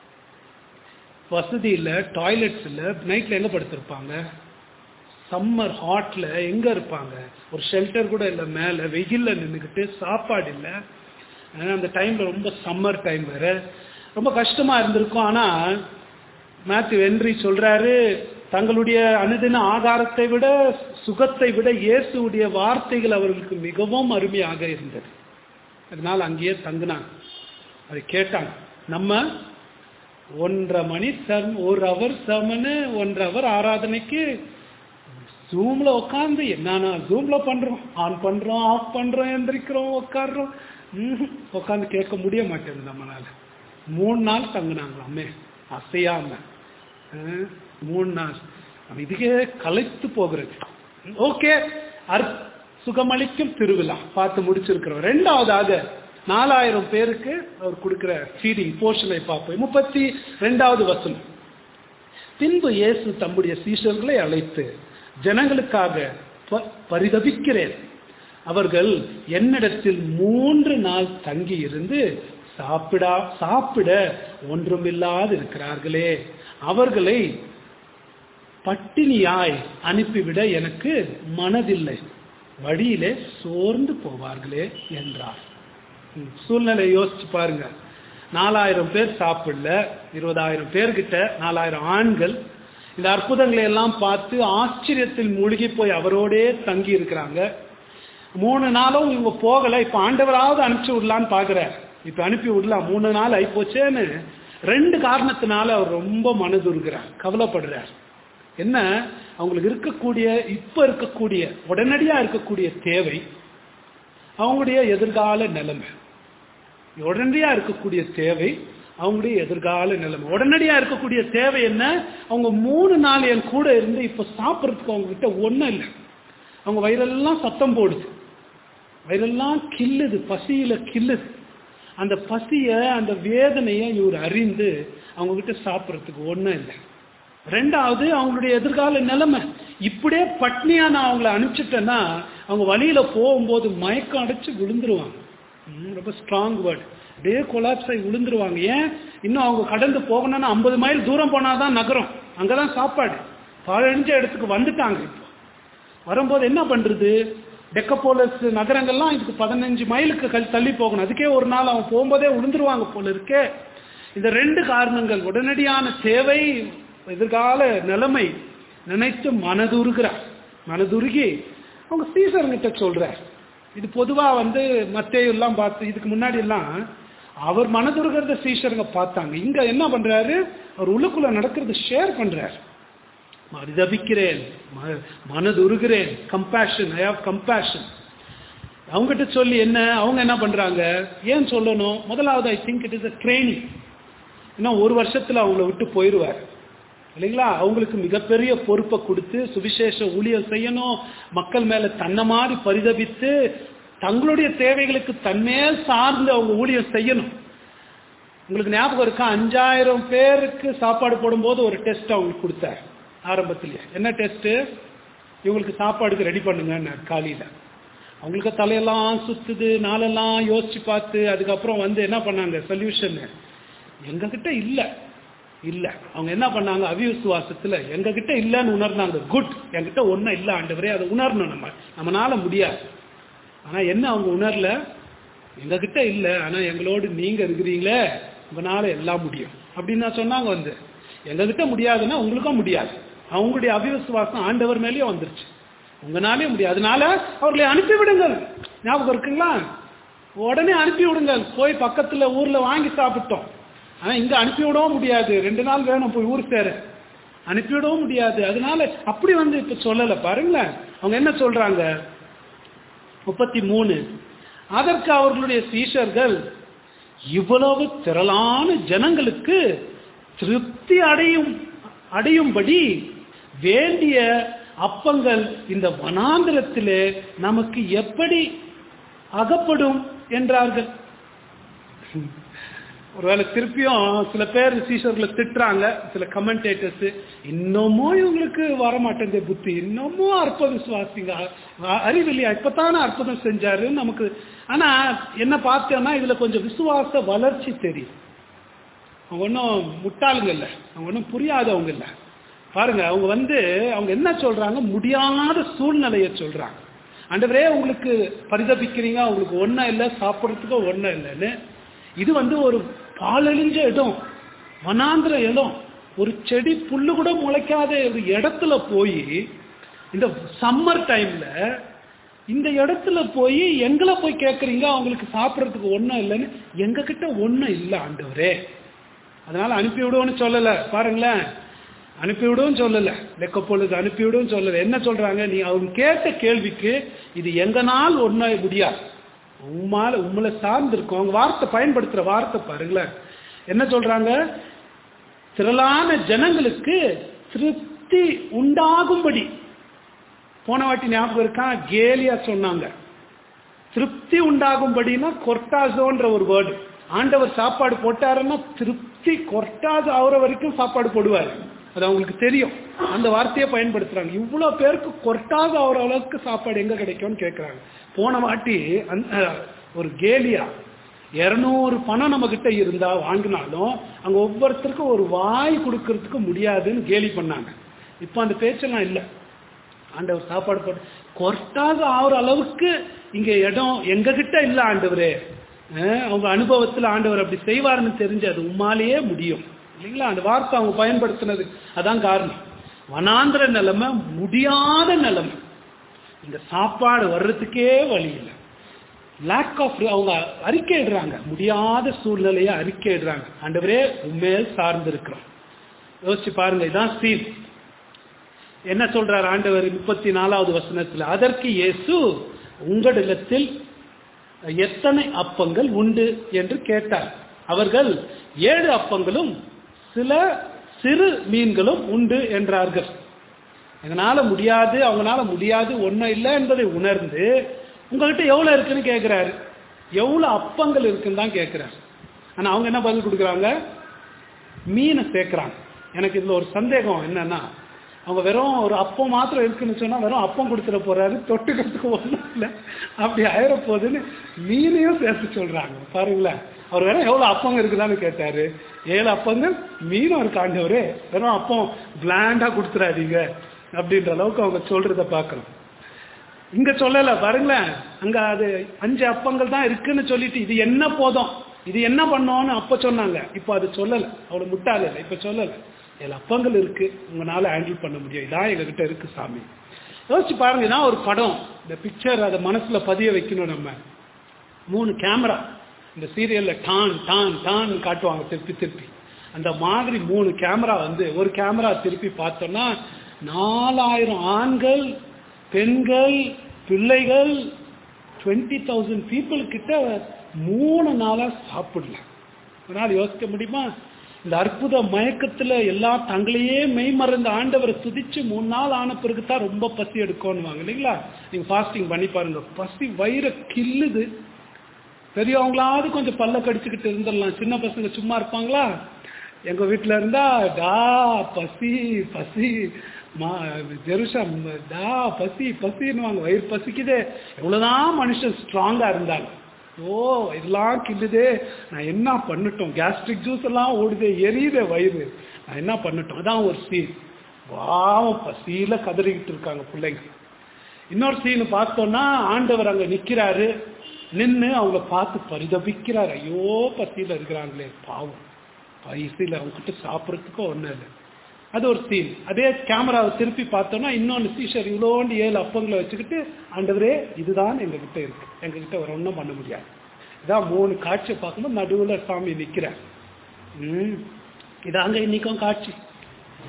S1: வசதி இல்ல டாய்லெட்ஸ் இல்ல நைட்ல எங்க படுத்திருப்பாங்க சம்மர் ஹாட்ல எங்க இருப்பாங்க ஒரு ஷெல்டர் கூட இல்ல மேல வெயில்ல நின்றுக்கிட்டு சாப்பாடு இல்ல அஹ் அந்த டைம்ல ரொம்ப சம்மர் டைம் வேற ரொம்ப கஷ்டமா இருந்திருக்கும் ஆனா மேத்யூ வென்றி சொல்றாரு தங்களுடைய அனுதின ஆகாரத்தை விட சுகத்தை விட இயேசுவுடைய வார்த்தைகள் அவர்களுக்கு மிகவும் அருமையாக இருந்தது அதனால அங்கேயே தங்குனாங்க அதை கேட்டாங்க நம்ம ஒன்றரை மணி சம் ஒரு ஹவர் சமனு ஒன்றரை ஹவர் ஆராதனைக்கு ஜூம்ல உட்காந்து என்னன்னா ஜூம்ல பண்றோம் ஆன் பண்றோம் ஆஃப் பண்றோம் எந்திரிக்கிறோம் உட்காடுறோம் உட்காந்து கேட்க முடிய மாட்டேங்குது நம்மளால மூணு நாள் தங்குனாங்களாமே அசையாம அஹ், மூணு நாள் நம்ம இதுக்கே களைத்து போகிறது ஓகே அற் சுகமளிக்கும் திருவிழா பார்த்து முடிச்சிருக்கிறோம் ரெண்டாவதாக நாலாயிரம் பேருக்கு அவர் கொடுக்கிற ஃபீடிங் போர்ஷனை பார்ப்போம் முப்பத்தி ரெண்டாவது வசனம் பின்பு இயேசு தம்முடைய சீஷர்களை அழைத்து ஜனங்களுக்காக ப- பரிதபிக்கிறேன் அவர்கள் என்னிடத்தில் மூன்று நாள் தங்கி இருந்து சாப்பிடா சாப்பிட ஒன்றுமில்லாது இருக்கிறார்களே அவர்களை பட்டினியாய் அனுப்பிவிட எனக்கு மனதில்லை வழியிலே சோர்ந்து போவார்களே என்றார் ம், சூழ்நிலை யோசிச்சு பாருங்க நாலாயிரம் பேர் சாப்பிடல இருபதாயிரம் பேர்கிட்ட நாலாயிரம் ஆண்கள் இந்த அற்புதங்களை எல்லாம் பார்த்து ஆச்சரியத்தில் மூழ்கி போய் அவரோடே தங்கி இருக்கிறாங்க மூணு நாளும் இவங்க போகல இப்ப ஆண்டவராவது அனுப்பிச்சு விடலான்னு பாக்குறார் இப்ப அனுப்பி விடலாம் மூணு நாள் ஆயிப்போச்சேன்னு ரெண்டு காரணத்தினால அவர் ரொம்ப மனதுருகிறார் கவலைப்படுறார் என்ன அவங்களுக்கு இருக்கக்கூடிய இப்ப இருக்கக்கூடிய உடனடியா இருக்கக்கூடிய தேவை அவங்களுடைய எதிர்கால நிலைமை உடனடியா இருக்கக்கூடிய தேவை அவங்களுடைய எதிர்கால நிலைமை உடனடியா இருக்கக்கூடிய தேவை என்ன அவங்க மூணு நாள் என் கூட இருந்து இப்ப சாப்பிட்றதுக்கு அவங்க கிட்ட ஒண்ணும் இல்லை அவங்க வயிறெல்லாம் சத்தம் போடுது வயிறெல்லாம் கில்லுது பசியில கில்லுது அந்த பசிய அந்த வேதனையை இவர் அறிந்து அவங்க கிட்ட சாப்பிட்றதுக்கு ஒண்ணும் இல்லை ரெண்டாவது அவங்களுடைய எதிர்கால நிலைமை இப்படியே பட்னியா நான் அவங்கள அனுப்பிச்சிட்டேன்னா அவங்க வழியில போகும்போது மயக்கம் அடைச்சு விழுந்துருவாங்க ம், ரொம்ப ஸ்ட்ராங் வேர்டு அப்படியே கொலாப்ஸ் ஆகி விழுந்துருவாங்க ஏன் இன்னும் அவங்க கடந்து போகணும்னா ஐம்பது மைல் தூரம் போனாதான் நகரம் அங்கதான் சாப்பாடு பாழஞ்ச இடத்துக்கு வந்துட்டாங்க இப்போ வரும்போது என்ன பண்றது டெக்கபோலஸ் நகரங்கள்லாம் இதுக்கு பதினஞ்சு மைலுக்கு கல் தள்ளி போகணும் அதுக்கே ஒரு நாள் அவன் போகும்போதே விழுந்துருவாங்க போல இருக்கே இந்த ரெண்டு காரணங்கள் உடனடியான தேவை எதிர்கால நிலைமை நினைத்து மனதுருகிறார் மனதுருகி அவங்க சீசர்கிட்ட சொல்றார் இது பொதுவா வந்து மத்தேயு எல்லாம் பார்த்து இதுக்கு முன்னாடி எல்லாம் அவர் மனதுருகிறத சீஷருங்க பார்த்தாங்க இங்க என்ன பண்றாரு அவர் உள்ளுக்குள்ள நடக்கிறது ஷேர் பண்றார் பரிதபிக்கிறேன் ம- மனதுருகிறேன் கம்பேஷன் ஐ ஹாவ் கம்பேஷன் அவங்ககிட்ட சொல்லி என்ன அவங்க என்ன பண்றாங்க ஏன் சொல்லணும் முதலாவது I think it is a training இன்னும் ஒரு வருஷத்துல அவங்கள விட்டு போயிடுவார் இல்லைங்களா அவங்களுக்கு மிகப்பெரிய பொறுப்பை கொடுத்து சுவிசேஷ ஊழியம் செய்யணும் மக்கள் மேல தன்னை மாதிரி பரிதபித்து தங்களுடைய தேவைகளுக்கு தன்மேல் சார்ந்து அவங்க ஊழியம் செய்யணும் உங்களுக்கு ஞாபகம் இருக்கா அஞ்சாயிரம் பேருக்கு சாப்பாடு போடும்போது ஒரு டெஸ்ட் அவங்களுக்கு கொடுத்தார் ஆரம்பத்திலேயே என்ன டெஸ்ட் இவங்களுக்கு சாப்பாடுக்கு ரெடி பண்ணுங்க காலையில அவங்களுக்கு தலையெல்லாம் சுத்துது நாளெல்லாம் யோசிச்சு பார்த்து அதுக்கப்புறம் வந்து என்ன பண்ணாங்க சொல்யூஷன் எங்க கிட்ட இல்ல இல்ல அவங்க என்ன பண்ணாங்க அவிசுவாசத்துல எங்க கிட்ட இல்லன்னு உணர்ந்தாங்க குட் என்கிட்ட ஒண்ணும் இல்ல ஆண்டவரே அதை உணரணும் நம்ம நம்மனால முடியாது ஆனா என்ன அவங்க உணரல எங்க கிட்ட இல்ல ஆனா எங்களோடு நீங்க இருக்கிறீங்களே உங்களால எல்லாம் முடியும் அப்படின்னு நான் சொன்னாங்க வந்து எங்க கிட்ட முடியாதுன்னா உங்களுக்கும் முடியாது அவங்களுடைய அவிசுவாசம் ஆண்டவர் மேலேயே வந்துருச்சு உங்களாலே முடியாது அதனால அவர்களை அனுப்பி விடுங்கள் ஞாபகம் இருக்குங்களா உடனே அனுப்பி விடுங்கள் போய் பக்கத்துல ஊர்ல வாங்கி சாப்பிட்டோம் ஆனா இங்க அனுப்பி விடவும் முடியாது ரெண்டு நாள் வேணும் போய் ஊர் சேர அனுப்பிவிடவும் முடியாது அதனால அப்படி வந்து இப்ப சொல்லல பாருங்களேன் அவங்க என்ன சொல்றாங்க முப்பத்தி மூணு அதற்கு அவர்களுடைய சீஷர்கள் இவ்வளவு திரளான ஜனங்களுக்கு திருப்தி அடையும் அடையும்படி வேண்டிய அப்பங்கள் இந்த வனாந்திரத்திலே நமக்கு எப்படி அகப்படும் என்றார்கள் ஒருவேளை திருப்பியும் சில பேர் சீஷர்களை திட்டுறாங்க சில கமெண்டேட்டர்ஸ் இன்னமும் இவங்களுக்கு வரமாட்டேங்குது புத்தி இன்னமும் அற்ப விசுவாசிங்க அ- அறிவில்லையா இப்பதானே அற்புதம் செஞ்சாருன்னு நமக்கு ஆனா என்ன பார்த்தோம்னா இதுல கொஞ்சம் விசுவாச வளர்ச்சி தெரியும் அவங்க ஒன்றும் முட்டாளுங்க இல்லை அவங்க ஒன்றும் புரியாதவங்க இல்லை பாருங்க அவங்க வந்து அவங்க என்ன சொல்றாங்க முடியாத சூழ்நிலையை சொல்றாங்க ஆண்டவரே உங்களுக்கு பரிதபிக்கிறீங்க உங்களுக்கு ஒன்றும் இல்லை சாப்பிட்றதுக்கு ஒன்றும் இல்லைன்னு இது வந்து ஒரு பாலழிஞ்ச இடம் வனாந்திர இடம் ஒரு செடி புல்லு கூட முளைக்காத ஒரு இடத்துல போய் இந்த சம்மர் டைம்ல இந்த இடத்துல போய் எங்களை போய் கேட்குறீங்க அவங்களுக்கு சாப்பிட்றதுக்கு ஒன்றும் இல்லைன்னு எங்க கிட்ட ஒன்றும் இல்லை ஆண்டவரே அதனால அனுப்பி விடுவோன்னு சொல்லல பாருங்களேன் அனுப்பி விடுவோம் சொல்லல லெக்க பொழுது அனுப்பி விடுவோம் சொல்லல என்ன சொல்றாங்க நீ அவங்க கேட்ட கேள்விக்கு இது எங்கனால் ஒன்றை முடியாது உம்மால உங்களை சார்ந்திருக்கும் அவங்க வார்த்தை பயன்படுத்துற வார்த்தை பாருங்களேன் என்ன சொல்றாங்க திரளான ஜனங்களுக்கு திருப்தி உண்டாகும்படி போன வாட்டி ஞாபகம் இருக்கா கேலியா சொன்னாங்க திருப்தி உண்டாகும்படினா கொர்டாசோன்ற ஒரு வேர்டு ஆண்டவர் சாப்பாடு போட்டாருன்னா திருப்தி கொர்டாஸ் ஆகுற வரைக்கும் சாப்பாடு போடுவார் அது அவங்களுக்கு தெரியும் அந்த வார்த்தையை பயன்படுத்துறாங்க இவ்வளவு பேருக்கு கொர்டாஸ் ஆகுற அளவுக்கு சாப்பாடு எங்க கிடைக்கும்னு கேட்கறாங்க போன வாட்டி அந்த ஒரு கேலியா இருநூறு பணம் நம்ம கிட்ட இருந்தா வாங்கினாலும் அங்க ஒவ்வொருத்தருக்கும் ஒரு வாய் கொடுக்கறதுக்கு முடியாதுன்னு கேலி பண்ணாங்க இப்போ அந்த பேச்செல்லாம் இல்லை ஆண்டவர் சாப்பாடு போட்டு கொர்ட்டாக ஆகுற அளவுக்கு இங்க இடம் எங்க கிட்ட இல்ல ஆண்டவரே அஹ் அவங்க அனுபவத்துல ஆண்டவர் அப்படி செய்வாருன்னு தெரிஞ்சு அது உம்மாலேயே முடியும் இல்லைங்களா அந்த வார்த்தை அவங்க பயன்படுத்தினது அதான் காரணம் வனாந்திர நிலைமை முடியாத நிலைமை இந்த சாப்பாடு வர்றதுக்கே வழி இல்லை லேக் ஆஃப் அவங்க அறிக்கையிடுறாங்க முடியாத சூழ்நிலையை அறிக்கையிடுறாங்க ஆண்டவரே உண்மையில் சார்ந்து இருக்கிறோம் யோசிச்சு பாருங்க இதான் சீன் என்ன சொல்றார் ஆண்டவர் முப்பத்தி நாலாவது வசனத்தில் அதற்கு இயேசு உங்களிடத்தில் எத்தனை அப்பங்கள் உண்டு என்று கேட்டார் அவர்கள் ஏழு அப்பங்களும் சில சிறு மீன்களும் உண்டு என்றார்கள் எங்களால முடியாது அவங்களால முடியாது ஒன்றும் இல்லை என்பதை உணர்ந்து உங்ககிட்ட எவ்வளவு இருக்குன்னு கேட்கிறாரு எவ்வளவு அப்பங்கள் இருக்குன்னு தான் கேட்கிறாரு ஆனா அவங்க என்ன பதில் கொடுக்குறாங்க மீனை சேர்க்கிறாங்க எனக்கு இதுல ஒரு சந்தேகம் என்னன்னா அவங்க வெறும் ஒரு அப்பம் மாத்திரம் இருக்குன்னு சொன்னா வெறும் அப்பம் கொடுத்துட போறாரு தொட்டுக்கிறதுக்கு ஒண்ணும் இல்லை அப்படி ஆயிர போகுதுன்னு மீனையும் சேர்த்து சொல்றாங்க பாருங்களேன் அவர் வெறும் எவ்வளவு அப்பங்க இருக்குதான்னு கேட்டாரு ஏழு அப்பங்கள் மீனும் இருக்கு ஆண்டவரே வெறும் அப்பம் பிளாண்டா கொடுத்துறாதீங்க அப்படின்ற அளவுக்கு அவங்க சொல்றத பாக்குறோம் இங்க சொல்லல பாருங்களேன் அங்க அது அஞ்சு அப்பங்கள் தான் இருக்குன்னு சொல்லிட்டு இது என்ன போதும் இது என்ன பண்ணோம்னு அப்ப சொன்னாங்க இப்ப அது சொல்லல அவ்வளவு முட்டாள் இல்லை இப்ப சொல்லல ஏழு அப்பங்கள் இருக்கு உங்களால ஹேண்டில் பண்ண முடியும் இதான் எங்ககிட்ட இருக்கு சாமி யோசிச்சு பாருங்க இதான் ஒரு படம் இந்த பிக்சர் அதை மனசுல பதிய வைக்கணும் நம்ம மூணு கேமரா இந்த சீரியல்ல டான் டான் டான் காட்டுவாங்க திருப்பி திருப்பி அந்த மாதிரி மூணு கேமரா வந்து ஒரு கேமரா திருப்பி பார்த்தோம்னா நாலாயிரம் ஆண்கள் பெண்கள் பிள்ளைகள் டுவெண்ட்டி தௌசண்ட் பீப்புள் கிட்ட மூணு நாளா சாப்பிடல அதனால யோசிக்க முடியுமா இந்த அற்புத மயக்கத்துல எல்லாம் தங்களையே மெய்மறந்த ஆண்டவரை துதிச்சு மூணு நாள் ஆன பிறகு தான் ரொம்ப பசி எடுக்கணுவாங்க இல்லைங்களா நீங்க ஃபாஸ்டிங் பண்ணி பாருங்க பசி வயிற கில்லுது பெரியவங்களாவது கொஞ்சம் பல்ல கடிச்சுக்கிட்டு இருந்துடலாம் சின்ன பசங்க சும்மா இருப்பாங்களா எங்க வீட்டுல இருந்தா டா பசி பசி மா ஜெருஷம் டா பசி பசின்னுவாங்க வயிறு பசிக்குதே எவ்வளவுதான் மனுஷன் ஸ்ட்ராங்கா இருந்தாங்க ஓ இதெல்லாம் கில்லுதே நான் என்ன பண்ணட்டும் கேஸ்ட்ரிக் ஜூஸ் எல்லாம் ஓடுதே எரியுதே வயிறு நான் என்ன பண்ணட்டும் அதான் ஒரு சீன் வாவம் பசியில கதறிக்கிட்டு இருக்காங்க பிள்ளைங்க இன்னொரு சீன் பார்த்தோம்னா ஆண்டவர் அங்க நிக்கிறாரு நின்று அவங்கள பார்த்து பரிதபிக்கிறார் ஐயோ பசியில இருக்கிறாங்களே பாவம் பசியில அவங்க கிட்ட சாப்பிட்றதுக்கும் ஒன்றும் இல்லை அது ஒரு சீன் அதே கேமராவை திருப்பி பார்த்தோம்னா இன்னொன்று சீஷர் இவ்வளோண்டு ஏழு அப்பங்களை வச்சுக்கிட்டு ஆண்டவரே இதுதான் எங்க கிட்ட இருக்கு எங்க கிட்ட ஒரு ஒன்றும் பண்ண முடியாது இதான் மூணு காட்சியை பார்க்கும்போது நடுவில் சாமி நிற்கிறார் ம் இதாங்க இன்னைக்கும் காட்சி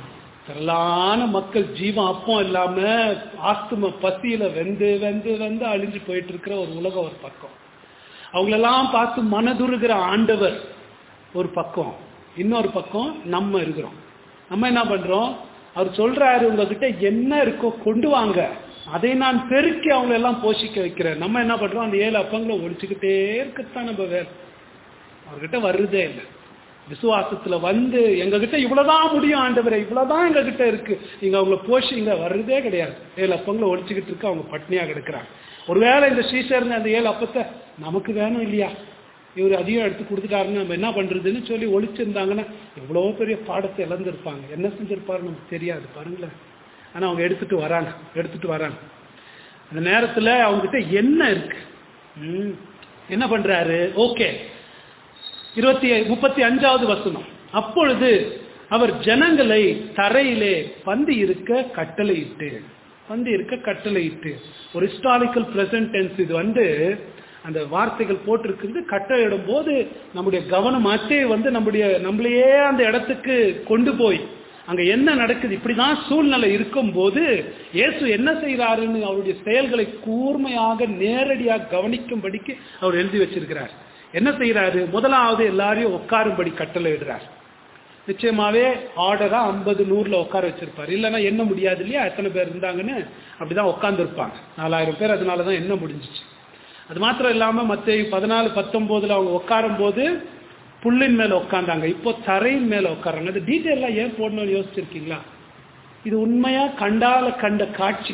S1: திரளான மக்கள் ஜீவம் அப்பம் இல்லாம ஆஸ்தும பசியில வெந்து வெந்து வெந்து அழிஞ்சு போயிட்டு இருக்கிற ஒரு உலகம் ஒரு பக்கம் அவங்களெல்லாம் பார்த்து மனதுருகிற ஆண்டவர் ஒரு பக்கம் இன்னொரு பக்கம் நம்ம இருக்கிறோம் நம்ம என்ன பண்றோம் அவர் சொல்றாரு உங்ககிட்ட என்ன இருக்கோ கொண்டு வாங்க அதை நான் பெருக்கி அவங்கள எல்லாம் போஷிக்க வைக்கிறேன் நம்ம என்ன பண்றோம் அந்த ஏழு அப்பங்களை ஒழிச்சுக்கிட்டே இருக்கத்தான் நம்ம வேலை அவர்கிட்ட வருதே இல்லை விசுவாசத்துல வந்து எங்ககிட்ட இவ்வளவுதான் முடியும் ஆண்டவரே இவ்வளவுதான் எங்க கிட்ட இருக்கு நீங்க அவங்கள போஷிங்க வர்றதே கிடையாது ஏழு அப்பங்களை ஒழிச்சுக்கிட்டு இருக்கு அவங்க பட்னியா கிடக்குறாங்க ஒருவேளை இந்த ஸ்ரீசர்னு அந்த ஏழு அப்பத்தை நமக்கு வேணும் இல்லையா இவர் அதிகம் எடுத்து கொடுத்துட்டாருன்னு நம்ம என்ன பண்றதுன்னு சொல்லி ஒழிச்சிருந்தாங்கன்னா எவ்வளவோ பெரிய பாடத்தை இழந்திருப்பாங்க என்ன செஞ்சிருப்பாரு நமக்கு தெரியாது பாருங்களேன் ஆனா அவங்க எடுத்துட்டு வராங்க எடுத்துட்டு வராங்க அந்த நேரத்துல அவங்ககிட்ட என்ன இருக்கு ம், என்ன பண்றாரு ஓகே இருபத்தி முப்பத்தி அஞ்சாவது வசனம் அப்பொழுது அவர் ஜனங்களை தரையிலே பந்தி இருக்க கட்டளையிட்டு பந்தி இருக்க கட்டளையிட்டு ஒரு ஹிஸ்டாரிக்கல் பிரசன்ட் டென்ஸ் இது வந்து அந்த வார்த்தைகள் போட்டிருக்கிறது கட்டளையிடும் போது நம்முடைய கவனம் மாற்றே வந்து நம்முடைய நம்மளையே அந்த இடத்துக்கு கொண்டு போய் அங்க என்ன நடக்குது இப்படிதான் சூழ்நிலை இருக்கும் போது இயேசு என்ன செய்யறாருன்னு அவருடைய செயல்களை கூர்மையாக நேரடியாக கவனிக்கும்படிக்கு அவர் எழுதி வச்சிருக்கிறார் என்ன செய்யறாரு முதலாவது எல்லாரையும் உட்காரும்படி கட்டளை இடுறார் நிச்சயமாவே ஆர்டரா ஐம்பது நூறுல உட்கார வச்சிருப்பாரு இல்லைன்னா என்ன முடியாது இல்லையா எத்தனை பேர் இருந்தாங்கன்னு அப்படிதான் உட்கார்ந்து இருப்பாங்க நாலாயிரம் பேர் அதனாலதான் என்ன முடிஞ்சிச்சு அது மாத்திரம் இல்லாம மத்த பதினாலு பத்தொன்பதுல அவங்க உட்காரும் போது புல்லின் மேல உட்கார்ந்தாங்க இப்போ தரையின் மேல உட்கார்றாங்க அது டீட்டெயிலாம் ஏன் போடணும்னு யோசிச்சிருக்கீங்களா இது உண்மையா கண்டால கண்ட காட்சி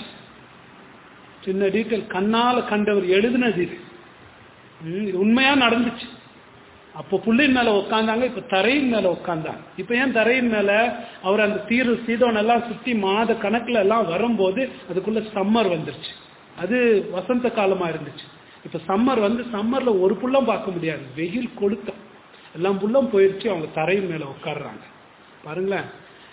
S1: சின்ன டீட்டெயில் கண்ணால கண்டவர் எழுதுனது இது ம், இது உண்மையா நடந்துச்சு அப்போ புல்லின் மேல உட்காந்தாங்க இப்ப தரையின் மேல உட்காந்தாங்க இப்ப ஏன் தரையின் மேல அவர் அந்த தீரு சீதோன் எல்லாம் சுத்தி மாத கணக்குல எல்லாம் வரும்போது அதுக்குள்ள சம்மர் வந்துருச்சு அது வசந்த காலமா இருந்துச்சு இப்ப சம்மர் வந்து சம்மர்ல ஒரு புல்லம் பார்க்க முடியாது வெயில் கொளுத்தம் எல்லாம் புல்லம் போயிருச்சு அவங்க தரையின் மேல உட்கார்றாங்க பாருங்களேன்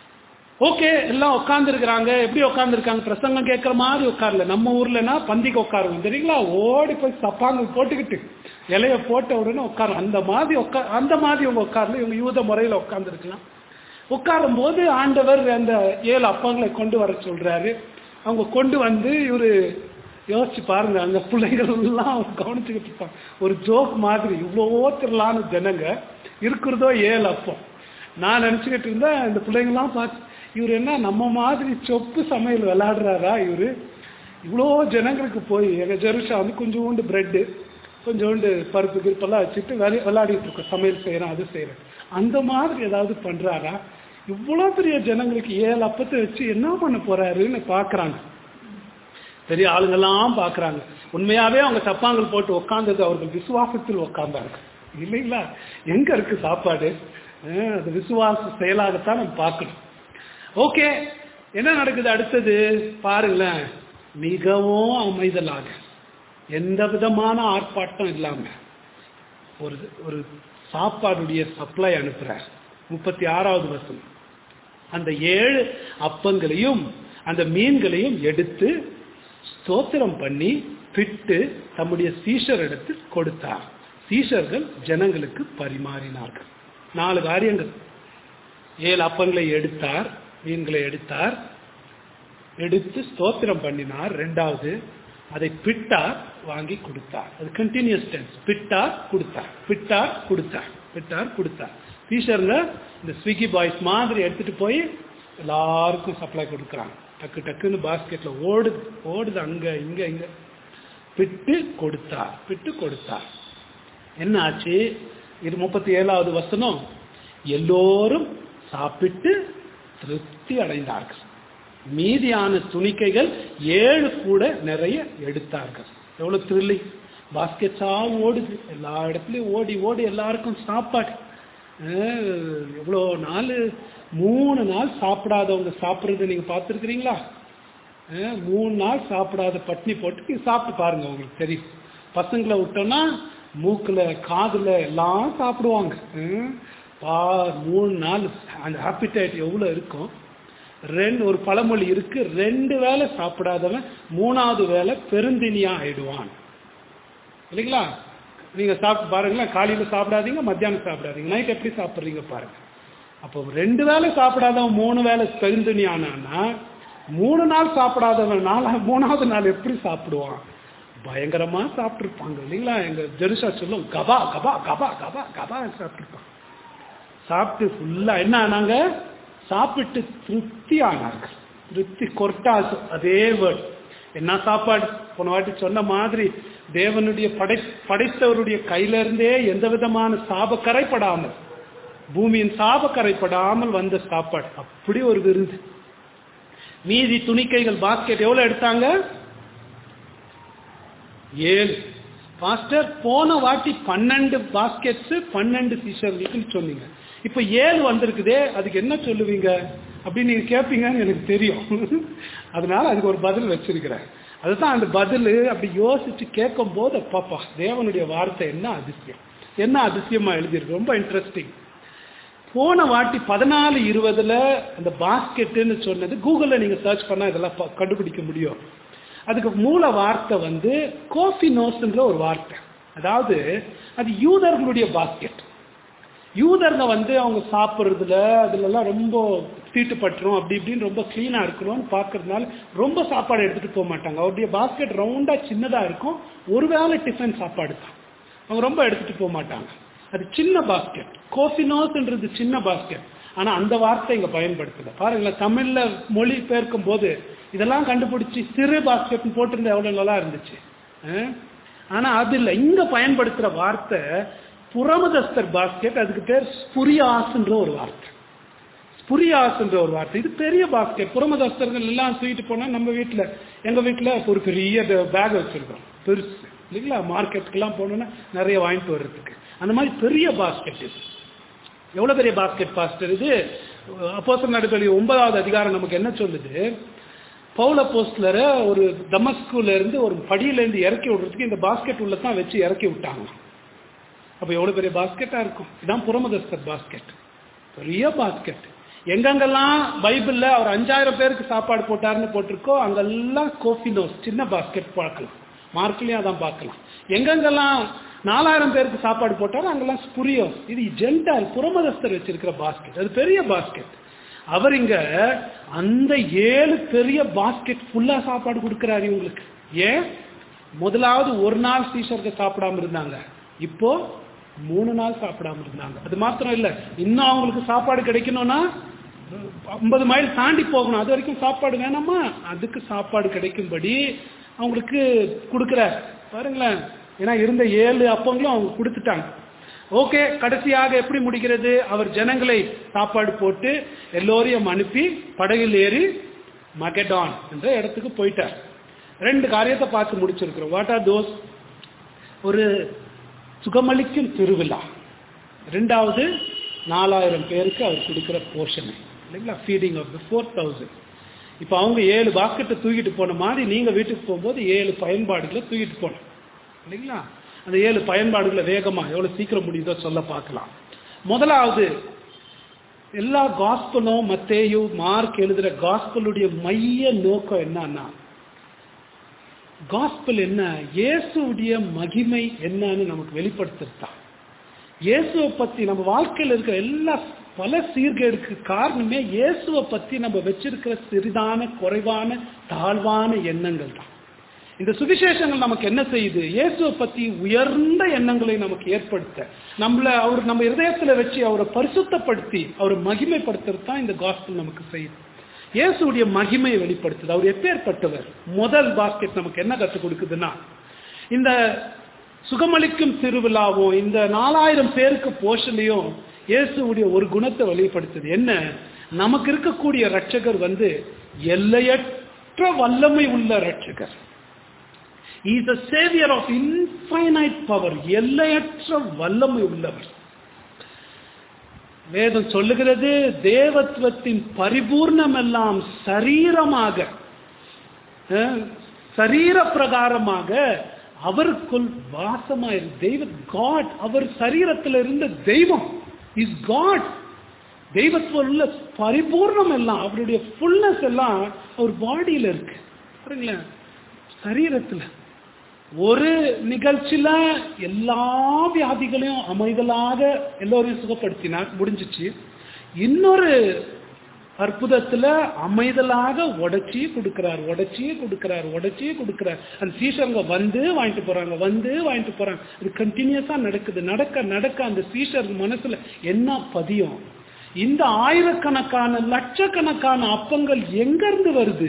S1: ஓகே எல்லாம் உட்காந்துருக்குறாங்க எப்படி உட்காந்துருக்காங்க பிரசங்கம் கேட்கற மாதிரி உட்காரல நம்ம ஊர்லனா பந்திக்கு உட்காருவோம் தெரியுங்களா ஓடி போய் சப்பாங்க போட்டுக்கிட்டு இலைய போட்ட உடனே உட்காரும் அந்த மாதிரி உட்கா அந்த மாதிரி இவங்க உட்காரல இவங்க யூத முறையில உட்காந்துருக்கலாம் உட்காரும் போது ஆண்டவர் அந்த ஏழு அப்பங்களை கொண்டு வர சொல்றாரு அவங்க கொண்டு வந்து இவரு யோசிச்சு பாருங்க அந்த பிள்ளைகள் எல்லாம் அவங்க கவனிச்சுக்கிட்டு இருப்பாங்க ஒரு ஜோக் மாதிரி இவ்வளவோ திரளான ஜனங்க இருக்கிறதோ ஏழு அப்பம் நான் நினைச்சுக்கிட்டு இருந்தேன் இந்த பிள்ளைங்கெல்லாம் பார்த்து இவர் என்ன நம்ம மாதிரி சொப்பு சமையல் விளையாடுறாரா இவரு இவ்வளோ ஜனங்களுக்கு போய் எங்க ஜெருஷா வந்து கொஞ்சோண்டு பிரெட்டு கொஞ்சோண்டு பருப்பு கிருப்பெல்லாம் வச்சுட்டு விளை விளையாடிட்டு இருக்கோம் சமையல் செய்யறோம் அது செய்யறோம் அந்த மாதிரி ஏதாவது பண்றாரா இவ்வளோ பெரிய ஜனங்களுக்கு ஏழு அப்பத்தை வச்சு என்ன பண்ண போறாருன்னு பாக்குறாங்க பெரிய ஆளுங்கெல்லாம் பாக்குறாங்க உண்மையாவே அவங்க சப்பாங்கள் போட்டு உட்கார்ந்தது அவர்கள் விசுவாசத்தில் உட்கார்ந்தாங்க இல்லைங்களா எங்க இருக்கு சாப்பாடு அஹ் அது விசுவாச செயலாகத்தான் நம்ம பார்க்கணும் ஓகே என்ன நடக்குது அடுத்தது பாருங்களேன் மிகவும் அமைதலாக எந்த விதமான ஆர்ப்பாட்டம் இல்லாம ஒரு ஒரு சாப்பாடுடைய சப்ளை அனுப்புறார் முப்பத்தி ஆறாவது வருஷம் அந்த ஏழு அப்பங்களையும் அந்த மீன்களையும் எடுத்து ஸ்தோத்திரம் பண்ணி பிட்டு தம்முடைய சீஷர் இடத்தில் கொடுத்தார் சீஷர்கள் ஜனங்களுக்கு பரிமாறினார்கள் நாலு காரியங்கள் ஏழு அப்பங்களை எடுத்தார் மீன்களை எடுத்தார் எடுத்து ஸ்தோத்திரம் பண்ணினார் ரெண்டாவது அதை பிட்டார் வாங்கி கொடுத்தார் அது கண்டினியூஸ் டென்ஸ் பிட்டார் கொடுத்தார் பிட்டார் கொடுத்தார் பிட்டார் கொடுத்தார் டீச்சருங்க இந்த ஸ்விக்கி பாய்ஸ் மாதிரி எடுத்துட்டு போய் எல்லாருக்கும் சப்ளை கொடுக்குறாங்க டக்கு டக்குன்னு பாஸ்கெட்ல ஓடுது ஓடுது அங்க இங்க இங்க பிட்டு கொடுத்தார் பிட்டு கொடுத்தார் என்ன ஆச்சு இது முப்பத்தி ஏழாவது வசனம் எல்லோரும் சாப்பிட்டு திருப்தி அடைந்தார்கள் மீதியான துணிக்கைகள் ஏழு கூட நிறைய எடுத்தார்கள் எவ்வளவு த்ரில்லிங் பாஸ்கெட்ஸா ஓடுது எல்லா இடத்துலயும் ஓடி ஓடி எல்லாருக்கும் சாப்பாடு அஹ் எவ்வளோ நாள் மூணு நாள் சாப்பிடாதவங்க சாப்பிட்றது நீங்க பார்த்துருக்கிறீங்களா மூணு நாள் சாப்பிடாத பட்னி போட்டு நீங்க சாப்பிட்டு பாருங்க உங்களுக்கு தெரியும் பசங்களை விட்டோம்னா மூக்குல காதுல எல்லாம் சாப்பிடுவாங்க அஹ் பா மூணு நாள் அந்த ஹாப்பிடைட் எவ்வளோ இருக்கும் ரெண்டு ஒரு பழமொழி இருக்கு ரெண்டு வேளை சாப்பிடாதவன் மூணாவது வேளை பெருந்தினியா ஆயிடுவான் இல்லைங்களா நீங்க சாப்பிட்டு பாருங்களேன் காலையில சாப்பிடாதீங்க மத்தியானம் சாப்பிடாதீங்க நைட் எப்படி சாப்பிட்றீங்க பாருங்க அப்போ ரெண்டு வேளை சாப்பிடாதவன் மூணு வேளை பெருந்துணி ஆனான்னா மூணு நாள் சாப்பிடாதவன் நாலா மூணாவது நாள் எப்படி சாப்பிடுவான் பயங்கரமா சாப்பிட்டுருப்பாங்க இல்லைங்களா எங்க ஜெருசா சொல்லும் கபா கபா கபா கபா கபா சாப்பிட்டுருப்பான் சாப்பிட்டு ஃபுல்லா என்ன ஆனாங்க சாப்பிட்டு திருப்தி ஆனார்கள் திருப்தி கொர்டாஸ் அதே வேர்ட் என்ன சாப்பாடு போன வாட்டி சொன்ன மாதிரி தேவனுடைய படை படைத்தவருடைய கையில இருந்தே எந்த விதமான சாப கரைப்படாமல் பூமியின் சாப கரைப்படாமல் வந்த சாப்பாடு அப்படி ஒரு விருந்து மீதி துணிக்கைகள் பாஸ்கெட் எவ்வளவு எடுத்தாங்க ஏழு பாஸ்டர் போன வாட்டி பன்னெண்டு பாஸ்கெட்ஸ் பன்னெண்டு சீஷர்களுக்குன்னு சொன்னீங்க இப்ப ஏழு வந்திருக்குதே அதுக்கு என்ன சொல்லுவீங்க அப்படின்னு நீங்க கேட்பீங்கன்னு எனக்கு தெரியும் அதனால அதுக்கு ஒரு பதில் வச்சிருக்கிறேன் அதுதான் அந்த பதில் அப்படி யோசிச்சு கேட்கும் போது பாப்பா தேவனுடைய வார்த்தை என்ன அதிசயம் என்ன அதிசயமா எழுதியிருக்கு ரொம்ப இன்ட்ரெஸ்டிங் போன வாட்டி பதினாலு இருபதுல அந்த பாஸ்கெட்டுன்னு சொன்னது கூகுளில் நீங்க சர்ச் பண்ணா இதெல்லாம் ப- கண்டுபிடிக்க முடியும் அதுக்கு மூல வார்த்தை வந்து கோஃபினோஸ்ன்ற ஒரு வார்த்தை அதாவது அது யூதர்களுடைய பாஸ்கெட் யூதர்ங்க வந்து அவங்க சாப்பிட்றதுல அதுலலாம் ரொம்ப தீட்டுப்பட்டுரும் அப்படி இப்படின்னு ரொம்ப க்ளீனா இருக்கணும்னு பார்க்கறதுனால ரொம்ப சாப்பாடு எடுத்துட்டு போக மாட்டாங்க அவருடைய பாஸ்கெட் ரவுண்டா சின்னதா இருக்கும் ஒருவேளை டிஃபன் சாப்பாடு தான் அவங்க ரொம்ப எடுத்துட்டு போக மாட்டாங்க அது சின்ன பாஸ்கெட் கோஃபினோஸ்ன்றது சின்ன பாஸ்கெட் ஆனா அந்த வார்த்தை இங்க பயன்படுத்தல பாருங்களேன் தமிழ்ல மொழி பெயர்க்கும் போது இதெல்லாம் கண்டுபிடிச்சு சிறு பாஸ்கெட் போட்டிருந்தா எவ்வளவு நல்லா இருந்துச்சு அஹ்? ஆனா அது இல்ல இங்க பயன்படுத்துற வார்த்தை புறமதஸ்தர் பாஸ்கெட் அதுக்கு பேர் ஸ்புரியாஸ்ன்ற ஒரு வார்த்தை ஸ்புரியாஸ்ன்ற ஒரு வார்த்தை இது பெரிய பாஸ்கெட் புறமதஸ்தர்கள் எல்லாம் தூக்கிட்டு போனா நம்ம வீட்டுல எங்க வீட்டுல ஒரு பெரிய பேக் வச்சிருக்கோம் பெருசு இல்லைங்களா மார்க்கெட்டுக்கெல்லாம் போனோம்னா நிறைய வாங்கிட்டு வர்றதுக்கு அந்த மாதிரி பெரிய பாஸ்கெட் இது எவ்வளவு பெரிய பாஸ்கெட் பாஸ்டர் இது அப்போஸ்தலர் நடுவழி ஒன்பதாவது அதிகாரம் நமக்கு என்ன சொல்லுது பவுல போஸ்ட்லரை ஒரு தமஸ்குல இருந்து ஒரு படியில இருந்து இறக்கி விடுறதுக்கு இந்த பாஸ்கெட் உள்ள தான் வச்சு இறக்கி விட்டாங்க அப்ப எவ்வளவு பெரிய பாஸ்கெட்டா இருக்கும் இதான் புறமதஸ்தர் பாஸ்கெட் பெரிய பாஸ்கெட் எங்கெங்கெல்லாம் பைபிள்ல அவர் அஞ்சாயிரம் பேருக்கு சாப்பாடு போட்டாருன்னு போட்டிருக்கோ அங்கெல்லாம் கோஃபினோஸ் சின்ன பாஸ்கெட் பார்க்கலாம் மார்க்லயும் அதான் பார்க்கலாம் எங்கெங்கெல்லாம் நாலாயிரம் பேருக்கு சாப்பாடு போட்டாரோ அங்கெல்லாம் ஸ்புரியோ இது ஜென்டால் புறமதஸ்தர் வச்சிருக்கிற பாஸ்கெட் அது பெரிய பாஸ்கெட் அவர் இங்க அந்த ஏழு பெரிய பாஸ்கெட் ஃபுல்லா சாப்பாடு கொடுக்கிறாரு இவங்களுக்கு ஏன் முதலாவது ஒரு நாள் சீஷர்கள் சாப்பிடாம இருந்தாங்க இப்போ மூணு நாள் சாப்பிடாம இருந்தாங்க அது மாத்திரம் இல்ல இன்னும் அவங்களுக்கு சாப்பாடு கிடைக்கணும்னா ஐம்பது மைல் தாண்டி போகணும் அது வரைக்கும் சாப்பாடு வேணாமா அதுக்கு சாப்பாடு கிடைக்கும்படி அவங்களுக்கு கொடுக்கிறார் பாருங்களேன் ஏன்னா இருந்த ஏழு அப்பங்களும் அவங்க கொடுத்துட்டாங்க ஓகே கடைசியாக எப்படி முடிக்கிறது அவர் ஜனங்களை சாப்பாடு போட்டு எல்லோரையும் அனுப்பி படகில் ஏறி மகெடான் என்ற இடத்துக்கு போயிட்டார் ரெண்டு காரியத்தை பார்த்து முடிச்சிருக்கிறோம் வாட் ஆர் தோஸ் ஒரு சுகமளிக்கும் திருவிழா ரெண்டாவது நாலாயிரம் பேருக்கு அவர் கொடுக்குற போர்ஷனை இல்லைங்களா feeding of the four thousand இப்போ அவங்க ஏழு பாக்கெட்டை தூக்கிட்டு போன மாதிரி நீங்கள் வீட்டுக்கு போகும்போது ஏழு பயன்பாடுகளை தூக்கிட்டு போகணும் இல்லைங்களா அந்த ஏழு பயன்பாடுகளை வேகமாக எவ்வளோ சீக்கிரம் முடியுதோ சொல்ல பார்க்கலாம் முதலாவது எல்லா காஸ்பலும் மத்தேயு மார்க் எழுதுகிற காஸ்பலுடைய மைய நோக்கம் என்னன்னா காஸ்பல் என்ன இயேசுடைய மகிமை என்னன்னு நமக்கு வெளிப்படுத்துறதுதான் இயேசுவை பத்தி நம்ம வாழ்க்கையில் இருக்கிற எல்லா பல சீர்கேடுக்கு காரணமே இயேசுவை பத்தி நம்ம வச்சிருக்கிற சிறிதான குறைவான தாழ்வான எண்ணங்கள் தான் இந்த சுவிசேஷங்கள் நமக்கு என்ன செய்யுது இயேசுவை பத்தி உயர்ந்த எண்ணங்களை நமக்கு ஏற்படுத்த நம்மள அவர் நம்ம இருதயத்துல வச்சு அவரை பரிசுத்தப்படுத்தி அவரை மகிமைப்படுத்துறது தான் இந்த காஸ்பல் நமக்கு செய்யுது இயேசுடைய மகிமையை வெளிப்படுத்துது அவர் எப்பேற்பட்டவர் முதல் பாஸ்கெட் நமக்கு என்ன கற்றுக் கொடுக்குதுன்னா இந்த சுகமளிக்கும் திருவிழாவும் இந்த நாலாயிரம் பேருக்கு போஷனையும் இயேசுடைய ஒரு குணத்தை வெளிப்படுத்துது என்ன நமக்கு இருக்கக்கூடிய ரட்சகர் வந்து எல்லையற்ற வல்லமை உள்ள ரட்சகர் is a savior of infinite power எல்லையற்ற வல்லமை உள்ளவர் வேதம் சொல்லுகிறது தேவத்துவத்தின் பரிபூர்ணம் எல்லாம் சரீரமாக அஹ், சரீர பிரகாரமாக அவருக்குள் வாசமாயிரு தெய்வ காட் அவர் சரீரத்தில் இருந்த தெய்வம் இஸ் காட் தெய்வத்துவம் உள்ள பரிபூர்ணம் எல்லாம் அவருடைய ஃபுல்னஸ் எல்லாம் அவர் பாடியில இருக்கு பாருங்களேன் சரீரத்துல ஒரு நிகழ்ச்சியில எல்லா வியாதிகளையும் அமைதலாக எல்லோரையும் சுகப்படுத்தினார் முடிஞ்சிச்சு இன்னொரு அற்புதத்துல அமைதலாக உடைச்சி கொடுக்கிறார் உடைச்சி கொடுக்கிறார் உடைச்சி கொடுக்கிறார் அந்த சீஷருங்க வந்து வாங்கிட்டு போறாங்க வந்து வாங்கிட்டு போறாங்க இது கண்டினியூஸா நடக்குது நடக்க நடக்க அந்த சீஷர் மனசுல என்ன பதியும் இந்த ஆயிரக்கணக்கான லட்சக்கணக்கான அப்பங்கள் எங்க இருந்து வருது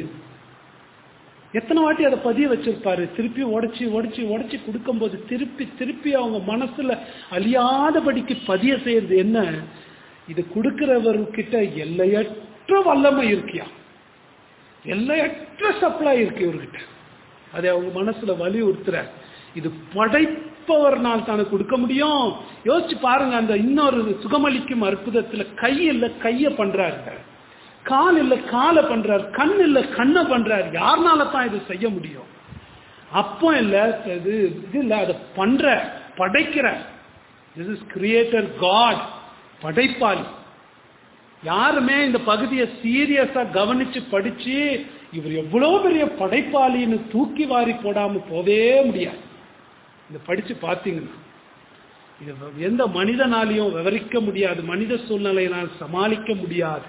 S1: எத்தனை வாட்டி அதை பதிய வச்சிருப்பாரு திருப்பி உடைச்சி உடைச்சி உடைச்சி கொடுக்கும்போது திருப்பி திருப்பி அவங்க மனசுல அழியாதபடிக்கு பதிய செய்யறது என்ன இது கொடுக்கிறவர்கிட்ட எல்லையற்ற வல்லமை இருக்கியா எல்லையற்ற சப்ளை இருக்கு இவர்கிட்ட அதை அவங்க மனசுல வலியுறுத்துற இது படைப்பவர்னால் தானே கொடுக்க முடியும் யோசிச்சு பாருங்க அந்த இன்னொரு சுகமளிக்கும் அற்புதத்துல கை இல்ல கைய பண்றாருங்க கால் இல்ல காலை பண்றார் கண் இல்ல கண்ணை பண்றார் யாருனால தான் இது செய்ய முடியும் அப்போ இல்ல இது இது இல்ல அதை பண்ற படைக்கிற திஸ் இஸ் கிரியேட்டர் காட் படைப்பாளி யாருமே இந்த பகுதியை சீரியஸா கவனிச்சு படிச்சு இவர் எவ்வளவு பெரிய படைப்பாளின்னு தூக்கி வாரி போடாம போவே முடியாது இத படிச்சு பார்த்தீங்கன்னா இது எந்த மனிதனாலையும் விவரிக்க முடியாது மனித சூழ்நிலையினால் சமாளிக்க முடியாது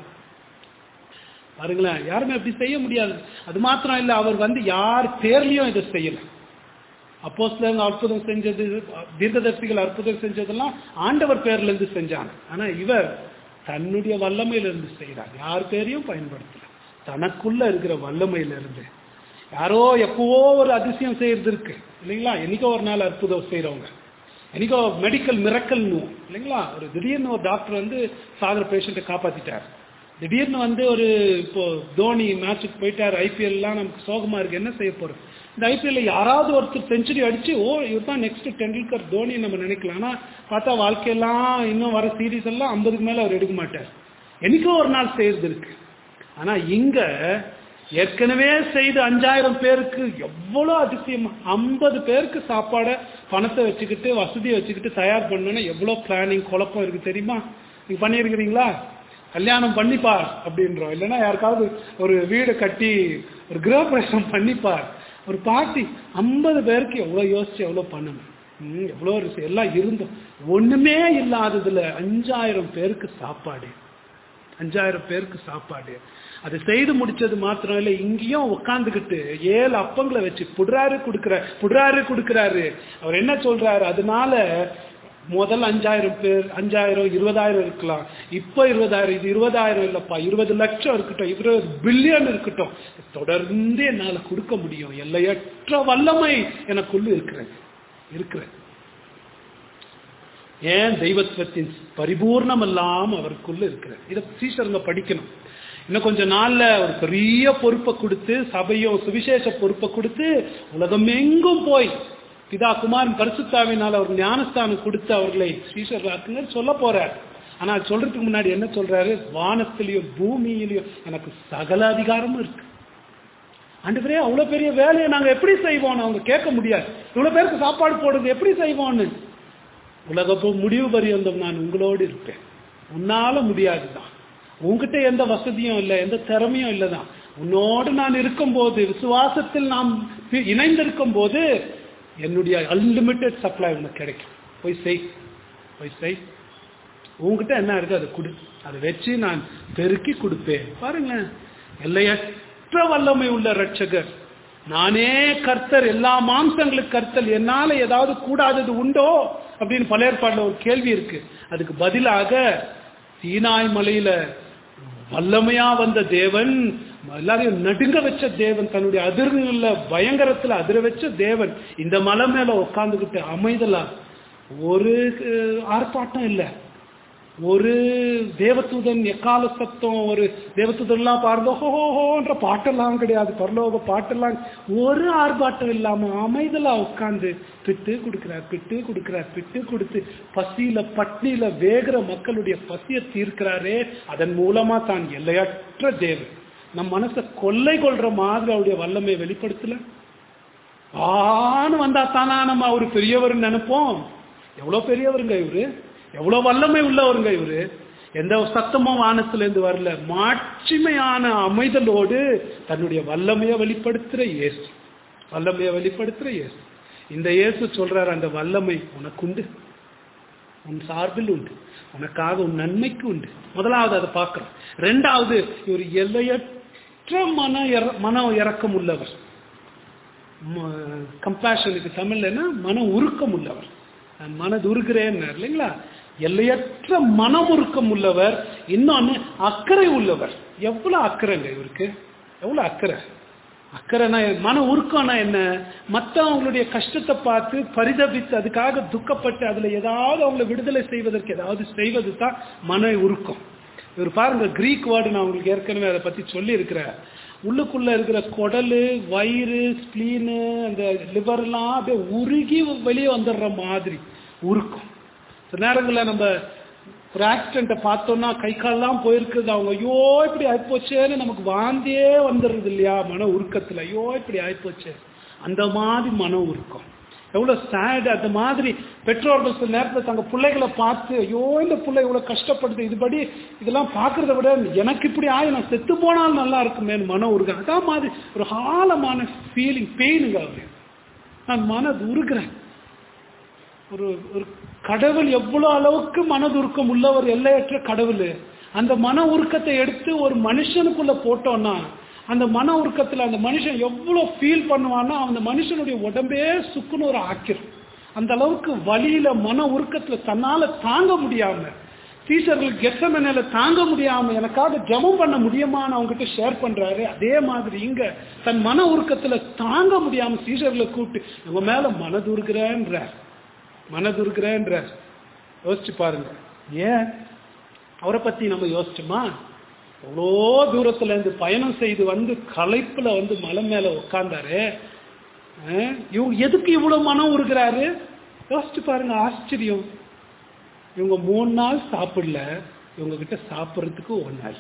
S1: பாருங்களேன் யாருமே அப்படி செய்ய முடியாது அது மாத்திரம் இல்ல அவர் வந்து யார் பேர்லயும் இதை செய்யல அப்போ அற்புதம் செஞ்சது தீர்க்கதர்சிகள் அற்புதம் செஞ்சதெல்லாம் ஆண்டவர் பேர்ல இருந்து செஞ்சாங்க ஆனா இவர் தன்னுடைய வல்லமையில இருந்து செய்யறார் யார் பேரையும் பயன்படுத்தல தனக்குள்ள இருக்கிற வல்லமையில இருந்து யாரோ எப்பவோ ஒரு அதிசயம் செய்யறது இருக்கு இல்லைங்களா என்னைக்கோ ஒரு நாள் அற்புதம் செய்யறவங்க என்னைக்கோ மெடிக்கல் மிரக்கல்னு இல்லைங்களா ஒரு திடீர்னு ஒரு டாக்டர் வந்து சாகிற பேஷண்ட்டை காப்பாத்திட்டார் திடீர்னு வந்து ஒரு இப்போ தோனி மேட்சுக்கு போயிட்டார் ஐபிஎல்லாம் நமக்கு சோகமா இருக்கு என்ன செய்ய போறோம் இந்த ஐபிஎல்ல யாராவது ஒருத்தர் செஞ்சுரி அடிச்சு ஓ இவர் தான் நெக்ஸ்ட் டெண்டுல்கர் தோனி நம்ம நினைக்கலாம் ஆனா பார்த்தா வாழ்க்கையெல்லாம் இன்னும் வர சீரீஸ் எல்லாம் ஐம்பதுக்கு மேல அவர் எடுக்க மாட்டார் என்னைக்கோ ஒரு நாள் செய்யறது இருக்கு ஆனா இங்க ஏற்கனவே செய்த அஞ்சாயிரம் பேருக்கு எவ்வளவு அதிசயமா ஐம்பது பேருக்கு சாப்பாட பணத்தை வச்சுக்கிட்டு வசதியை வச்சுக்கிட்டு தயார் பண்ணணும்னா எவ்வளவு பிளானிங் குழப்பம் இருக்கு தெரியுமா நீங்க பண்ணியிருக்கிறீங்களா கல்யாணம் பண்ணிப்பார் அப்படின்றோம் இல்லைன்னா யாருக்காவது ஒரு வீடு கட்டி ஒரு கிரகப்பிரவேசம் பண்ணிப்பார் ஒரு பார்ட்டி ஐம்பது பேருக்கு எவ்வளவு யோசிச்சு எவ்வளவு பண்ணணும் ம், எவ்வளவு ரிச- எல்லாம் இருந்தோம் ஒண்ணுமே இல்லாததுல அஞ்சாயிரம் பேருக்கு சாப்பாடு அஞ்சாயிரம் பேருக்கு சாப்பாடு அதை செய்து முடிச்சது மாத்திரம் இல்ல இங்கேயும் உட்காந்துக்கிட்டு ஏழு அப்பங்களை வச்சு புடுறாரு கொடுக்கிற புடுறாரு கொடுக்கிறாரு அவர் என்ன சொல்றாரு அதனால முதல் அஞ்சாயிரம் பேர் அஞ்சாயிரம் இருபதாயிரம் இருக்கலாம் இப்ப இருபதாயிரம் இது இருபதாயிரம் இல்லப்பா இருபது லட்சம் இருக்கட்டும் இருபது பில்லியன் இருக்கட்டும் தொடர்ந்து என்னால கொடுக்க முடியும் எல்லையற்ற வல்லமை எனக்குள்ள இருக்கிறது இருக்கிறது ஏன் தெய்வத்துவத்தின் பரிபூர்ணம் எல்லாம் அவருக்குள்ள இருக்கிறது இதை சீஷருங்க படிக்கணும் இன்னும் கொஞ்ச நாள்ல ஒரு பெரிய பொறுப்பை கொடுத்து சபையும் சுவிசேஷ பொறுப்பை கொடுத்து உலகம் எங்கும் போய் பிதா குமாரன் பரிசுத்தாவினால் அவர் ஞானஸ்தானம் கொடுத்து அவர்களை சீஷர்களாக்குங்க சொல்ல போறார் ஆனா அது சொல்றதுக்கு முன்னாடி என்ன சொல்றாரு வானத்திலையும் பூமியிலையும் எனக்கு சகல அதிகாரமும் இருக்கு ஆண்டவரே அவ்வளவு பெரிய வேலையை நாங்க எப்படி செய்வோம்னு அவங்க கேட்க முடியாது இவ்வளவு பேருக்கு சாப்பாடு போடுறது எப்படி செய்வோம்னு உலகப்போ முடிவு பரியந்தம் நான் உங்களோடு இருப்பேன் உன்னால முடியாதுதான் உன்கிட்ட எந்த வசதியும் இல்லை எந்த திறமையும் இல்லைதான் உன்னோடு நான் இருக்கும்போது விசுவாசத்தில் நாம் பி- இணைந்திருக்கும் போது என்னுடைய அன்லிமிட்டெட் சப்ளை உனக்கு கிடைக்கும் போய் செய் போய் செய் உன்கிட்ட என்ன இருக்கு அதை கொடு அதை வச்சு நான் பெருக்கி கொடுப்பேன் பாருங்களேன் எல்லையற்ற வல்லமை உள்ள ரட்சகர் நானே கர்த்தர் எல்லா மாம்சங்களுக்கு கர்த்தர் என்னால ஏதாவது கூடாதது உண்டோ அப்படின்னு பல ஏற்பாடுல ஒரு கேள்வி இருக்கு அதுக்கு பதிலாக சீனாய் மலையில வல்லமையா வந்த தேவன் எல்லாரையும் நடுங்க வச்ச தேவன் தன்னுடைய அதிர்வுல பயங்கரத்துல அதிர வச்ச தேவன் இந்த மலை மேல உட்கார்ந்துகிட்டு அமைதலா ஒரு அஹ், ஆர்ப்பாட்டம் இல்லை ஒரு தேவதூதன் எக்கால சத்தம் ஒரு தேவதூதன்லாம் பாருங்க ஹோன்ற பாட்டெல்லாம் கிடையாது பரலோக பாட்டெல்லாம் ஒரு ஆர்ப்பாட்டம் இல்லாம அமைதலா உட்கார்ந்து பிட்டு கொடுக்கிறார் பிட்டு கொடுக்கிறார் பிட்டு கொடுத்து பசியில பட்னியில வேகிற மக்களுடைய பசியை தீர்க்கிறாரே அதன் மூலமா தான் எல்லையற்ற தேவன் நம் மனசை கொள்ளை கொள்ற மாதிரி அவருடைய வல்லமை வெளிப்படுத்தல ஆன்னு வந்தா தானா நம்ம அவரு பெரியவர்னு நினைப்போம் எவ்வளவு பெரியவருங்க இவரு எவ்வளவு வல்லமை உள்ளவருங்க இவரு எந்த சத்தமும் வானத்துல இருந்து வரல மாட்சிமையான அமைதலோடு தன்னுடைய வல்லமையை வெளிப்படுத்துற இயேசு வல்லமையை வெளிப்படுத்துற இயேசு இந்த இயேசு சொல்றாரு அந்த வல்லமை உனக்குண்டு உன் சார்பில் உண்டு உனக்காக உன் நன்மைக்கு உண்டு முதலாவது அதை பார்க்கிறோம் ரெண்டாவது இவர் எல்லையற்ற மன இற- மன இறக்கம் உள்ளவர் கம்பேஷனுக்கு தமிழ்லன்னா மன உருக்கம் உள்ளவர் நான் மனது உருகிறேன் இல்லைங்களா எல்லையற்ற மன உருக்கம் உள்ளவர் இன்னொன்னு அக்கறை உள்ளவர் எவ்வளவு அக்கறைங்க இவருக்கு எவ்வளவு அக்கறை அக்கறைனா மன உருக்கம்னா என்ன மற்றவங்களுடைய கஷ்டத்தை பார்த்து பரிதபித்து அதுக்காக துக்கப்பட்டு அதுல ஏதாவது அவங்களை விடுதலை செய்வதற்கு ஏதாவது செய்வது தான் மன உருக்கம் இவர் பாருங்க கிரீக் வேர்டு நான் உங்களுக்கு ஏற்கனவே அதை பத்தி சொல்லி இருக்கிறேன் உள்ளுக்குள்ள இருக்கிற குடலு வயிறு ஸ்பிளீனு அந்த லிவர்லாம் அப்படியே உருகி வெளியே வந்துடுற மாதிரி உருக்கம் சில நேரங்களில் நம்ம ஒரு ஆக்சிடென்ட்டை பார்த்தோம்னா கை கால்லாம் போயிருக்குது அவங்க ஐயோ இப்படி ஆயிப்போச்சேன்னு நமக்கு வாந்தியே வந்துடுறது இல்லையா மன உருக்கத்தில் ஐயோ இப்படி ஆயிப்போச்சே அந்த மாதிரி மன உருக்கம் எவ்வளோ சேட் அந்த மாதிரி பெற்றோர்கள் சில நேரத்தில் தங்க பிள்ளைகளை பார்த்து ஐயோ இந்த பிள்ளை இவ்வளோ கஷ்டப்படுது இதுபடி இதெல்லாம் பார்க்கறத விட எனக்கு இப்படி ஆகி நான் செத்து போனாலும் நல்லா இருக்குமேன்னு மன உருகம் அதான் மாதிரி ஒரு ஆழமான ஃபீலிங் பெயினுங்க அவரு நான் மனது உருகிறேன் ஒரு ஒரு கடவுள் எவ்வளவு அளவுக்கு மனதுருக்கம் உள்ளவர் எல்லையற்ற கடவுள் அந்த மன உருக்கத்தை எடுத்து ஒரு மனுஷனுக்குள்ள போட்டோம்னா அந்த மன உருக்கத்துல அந்த மனுஷன் எவ்வளவு ஃபீல் பண்ணுவான்னா அந்த மனுஷனுடைய உடம்பே சுக்குன்னு ஒரு ஆக்கிரும் அந்த அளவுக்கு வலியில மன உருக்கத்துல தன்னால தாங்க முடியாம டீச்சர்கள் கெட்டமனையில தாங்க முடியாம எனக்காக ஜெபம் பண்ண முடியுமான்னு அவங்ககிட்ட ஷேர் பண்றாரு அதே மாதிரி இங்க தன் மன உருக்கத்துல தாங்க முடியாம டீச்சர்களை கூப்பிட்டு உங்க மேல மனதுருகிறேன்றார் மனதுருகிறேன்ற யோசிச்சு பாருங்க ஏன் அவரை பத்தி நம்ம யோசிச்சோமா எவ்வளோ தூரத்துல இருந்து பயணம் செய்து வந்து களைப்புல வந்து மலை மேல உட்கார்ந்தாரு அஹ், இவங்க எதுக்கு இவ்வளவு மனம் உருகிறாரு யோசிச்சு பாருங்க ஆச்சரியம் இவங்க மூணு நாள் சாப்பிடல இவங்க கிட்ட சாப்பிட்றதுக்கு ஒரு நாள்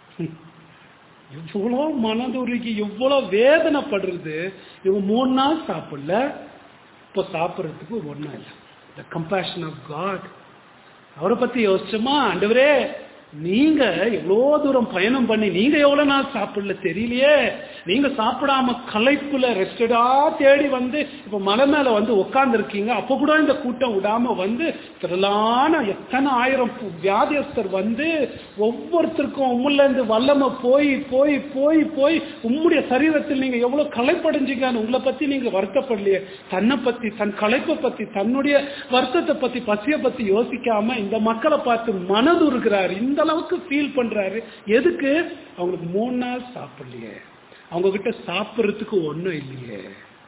S1: இவ்வளோ மனதுருகி இவ்வளோ வேதனைப்படுறது இவங்க மூணு நாள் சாப்பிடல இப்போ சாப்பிட்றதுக்கு ஒன்றும் இல்லை த கம்பேஷன் ஆஃப் காட் அவரை பத்தி யோசிச்சோமா ஆண்டவரே நீங்க எவ்வளோ தூரம் பயணம் பண்ணி நீங்க எவ்வளவு நாள் சாப்பிடல தெரியலையே நீங்க சாப்பிடாம களைப்புல ரெஸ்டடா தேடி வந்து இப்ப மலை மேல வந்து உட்கார்ந்து இருக்கீங்க அப்ப கூட இந்த கூட்டம் விடாம வந்து திரளான எத்தனை ஆயிரம் பு- வியாதியஸ்தர் வந்து ஒவ்வொருத்தருக்கும் உம்முல இருந்து வல்லமை போய் போய் போய் போய் உம்முடைய சரீரத்தில் நீங்க எவ்வளவு களைப்படைஞ்சீங்கன்னு உங்களை பத்தி நீங்க வருத்தப்படலையே தன்னை பத்தி தன் களைப்பை பத்தி தன்னுடைய வருத்தத்தை பத்தி பசியை பத்தி யோசிக்காம இந்த மக்களை பார்த்து மனதுருகிறாரு இந்த அளவுக்கு ஃபீல் பண்றாரு எதுக்கு அவங்களுக்கு மூணு நாள் சாப்பிடலையே அவங்க கிட்ட சாப்பிட்றதுக்கு ஒண்ணும் இல்லையே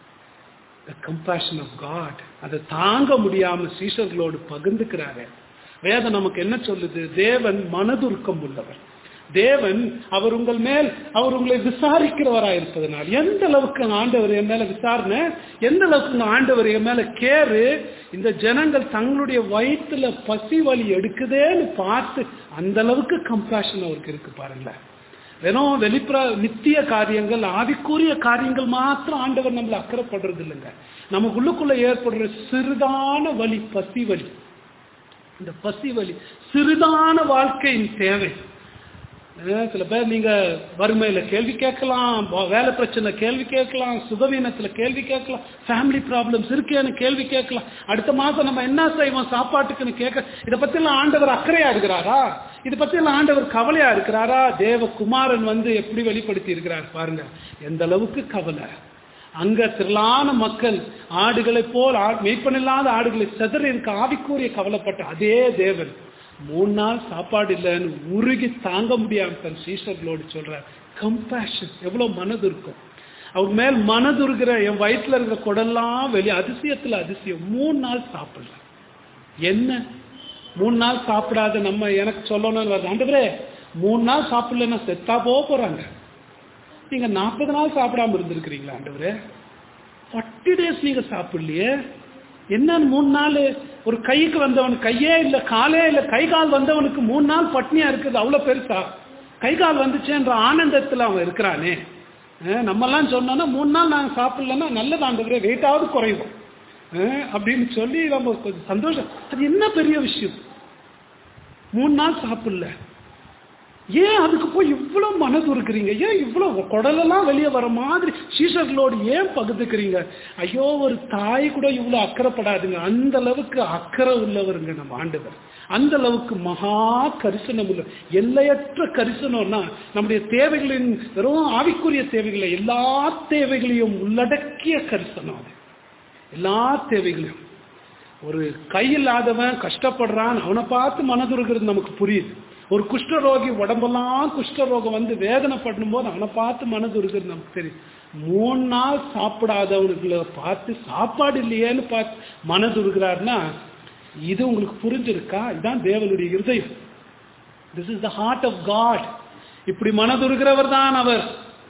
S1: த கம்பேஷன் ஆஃப் காட் அதை தாங்க முடியாம சீஷர்களோடு பகிர்ந்துக்கிறாரு வேதம் நமக்கு என்ன சொல்லுது தேவன் மனதுருக்கம் உள்ளவர் தேவன் அவர் உங்கள் மேல் அவர் உங்களை விசாரிக்கிறவரா இருப்பதனால் எந்த அளவுக்கு ஆண்டவர் என் மேல விசாரணை எந்த அளவுக்கு ஆண்டவர் என் மேல கேரு இந்த ஜனங்கள் தங்களுடைய வயிற்றுல பசி வலி எடுக்குதேன்னு பார்த்து அந்த அளவுக்கு கம்பேஷன் அவருக்கு இருக்கு பாருங்களேன் வெறும் வெளிப்புற நித்திய காரியங்கள் ஆவிக்குரிய காரியங்கள் மாத்திரம் ஆண்டவர் நம்மள அக்கறைப்படுறது இல்லைங்க நமக்குள்ளுக்குள்ள ஏற்படுற சிறிதான வலி பசி வலி இந்த பசி வலி சிறிதான வாழ்க்கையின் தேவை அஹ் சில பேர் நீங்க வறுமையில கேள்வி கேட்கலாம் வ- வேலை பிரச்சனை கேள்வி கேட்கலாம் சுகவீனத்துல கேள்வி கேட்கலாம் ஃபேமிலி ப்ராப்ளம்ஸ் இருக்கேன்னு கேள்வி கேட்கலாம் அடுத்த மாசம் நம்ம என்ன செய்வோம் சாப்பாட்டுக்குன்னு கேட்க இதை பத்தி எல்லாம் ஆண்டவர் அக்கறையா இருக்கிறாரா இதை பத்தி எல்லாம் ஆண்டவர் கவலையா இருக்கிறாரா தேவகுமாரன் வந்து எப்படி வெளிப்படுத்தி இருக்கிறார் பாருங்க எந்த அளவுக்கு கவலை அங்க திரளான மக்கள் ஆடுகளைப் போல் ஆ- மேய்ப்பனில்லாத ஆடுகளை செதறி இருக்க ஆவிக்கூறிய கவலைப்பட்ட அதே தேவன் மூணு நாள் சாப்பாடு இல்லைன்னு உருகி தாங்க முடியாம தன் சீஷர்களோடு சொல்றார் கம்பேஷன் எவ்வளவு மனது இருக்கும் அவர் மேல் மனது இருக்கிற என் வயிற்றுல இருக்கிற குடல்லாம் வெளியே அதிசயத்துல அதிசயம் மூணு நாள் சாப்பிடல என்ன மூணு நாள் சாப்பிடாத நம்ம எனக்கு சொல்லணும்னு வருது ஆண்டவரே மூணு நாள் சாப்பிடலன்னா செத்தா போக போறாங்க நீங்க நாற்பது நாள் சாப்பிடாம இருந்திருக்கிறீங்களா ஆண்டவரே ஃபார்ட்டி டேஸ் நீங்க சாப்பிடலையே என்னன்னு மூணு நாள் ஒரு கைக்கு வந்தவன் கையே இல்ல காலே இல்ல கை கால் வந்தவனுக்கு மூணு நாள் பட்னியா இருக்குது அவ்வளவு பெருசா கை கால் வந்துச்சேன்ற ஆனந்தத்துல அவன் இருக்கிறானே அஹ் நம்மெல்லாம் சொன்னோம்னா மூணு நாள் நாங்க சாப்பிடலன்னா நல்லது ஆண்டவரே வெயிட்டாவது குறைவோம் அஹ் அப்படின்னு சொல்லி நம்ம கொஞ்சம் சந்தோஷம் அது என்ன பெரிய விஷயம் மூணு நாள் சாப்பிடல ஏன் அதுக்கு போய் இவ்வளவு மனது இருக்கிறீங்க ஏன் இவ்வளவு குடலெல்லாம் வெளியே வர மாதிரி சீசர்களோடு ஏன் பகுத்துக்கிறீங்க ஐயோ ஒரு தாய் கூட இவ்வளவு அக்கறைப்படாதுங்க அந்த அளவுக்கு அக்கறை உள்ளவருங்க நம்ம ஆண்டவர் அந்த அளவுக்கு மகா கரிசனம் உள்ள எல்லையற்ற கரிசனம்னா நம்முடைய தேவைகளின் வெறும் ஆவிக்குரிய தேவைகளை எல்லா தேவைகளையும் உள்ளடக்கிய கரிசனம் அது எல்லா தேவைகளையும் ஒரு கையில்லாதவன் கஷ்டப்படுறான் அவனை பார்த்து மனதுருகிறது நமக்கு புரியுது ஒரு குஷ்டரோகி உடம்பெல்லாம் குஷ்டரோகம் வந்து வேதனை பண்ணும்போது அவனை பார்த்து மனதுருகிறது நமக்கு தெரியுது மூணு நாள் சாப்பிடாதவனுக்குள்ள பார்த்து சாப்பாடு இல்லையேன்னு பார்த்து மனதுருகிறாருன்னா இது உங்களுக்கு புரிஞ்சிருக்கா இதுதான் தேவனுடைய இருதயம் this is the heart of God இப்படி மனதுருகிறவர் தான் அவர்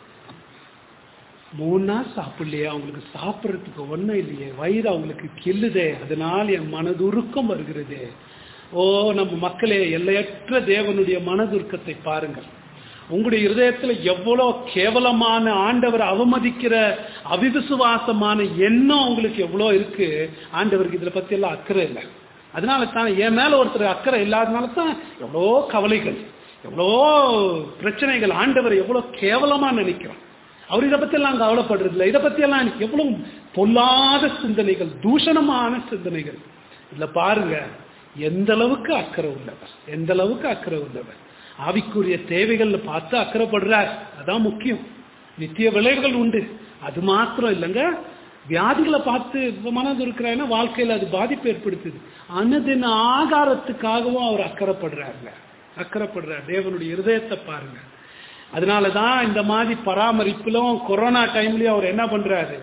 S1: மூணு நாள் சாப்பிடலையே அவங்களுக்கு சாப்பிட்றதுக்கு ஒன்றும் இல்லையே வயிறு அவங்களுக்கு கில்லுதே அதனால் என் மனதுருக்கம் வருகிறது ஓ நம்ம மக்களே எல்லையற்ற தேவனுடைய மனதுருக்கத்தை பாருங்கள் உங்களுடைய இருதயத்துல எவ்வளோ கேவலமான ஆண்டவர் அவமதிக்கிற அவிவிசுவாசமான எண்ணம் உங்களுக்கு எவ்வளோ இருக்கு ஆண்டவருக்கு இதுல பத்தி எல்லாம் அக்கறை இல்லை அதனால தான் என் மேல ஒருத்தர் அக்கறை இல்லாதனால தான் எவ்வளோ கவலைகள் எவ்வளோ பிரச்சனைகள் ஆண்டவர் எவ்வளோ கேவலமா நினைக்கிறோம் அவர் இதை பத்தி எல்லாம் கவலைப்படுறது இல்லை இதை பத்தி எல்லாம் எனக்கு எவ்வளவு பொல்லாத சிந்தனைகள் தூஷணமான சிந்தனைகள் இதுல பாருங்க எந்த அளவுக்கு அக்கறை உள்ளவர் எந்த அளவுக்கு அக்கறை உள்ளவர் ஆவிக்குரிய தேவைகள்ல பார்த்து அக்கறைப்படுறார் அதான் முக்கியம் நித்திய விளைவுகள் உண்டு அது மாத்திரம் இல்லைங்க வியாதிகளை பார்த்து மனது இருக்கிறாருன்னா வாழ்க்கையில் அது பாதிப்பு ஏற்படுத்துது அனுதின ஆகாரத்துக்காகவும் அவர் அக்கறைப்படுறாருங்க அக்கறைப்படுறார் தேவனுடைய இருதயத்தை பாருங்க அதனாலதான் இந்த மாதிரி பராமரிப்பிலும் கொரோனா டைம்லயும் அவர் என்ன பண்றாரு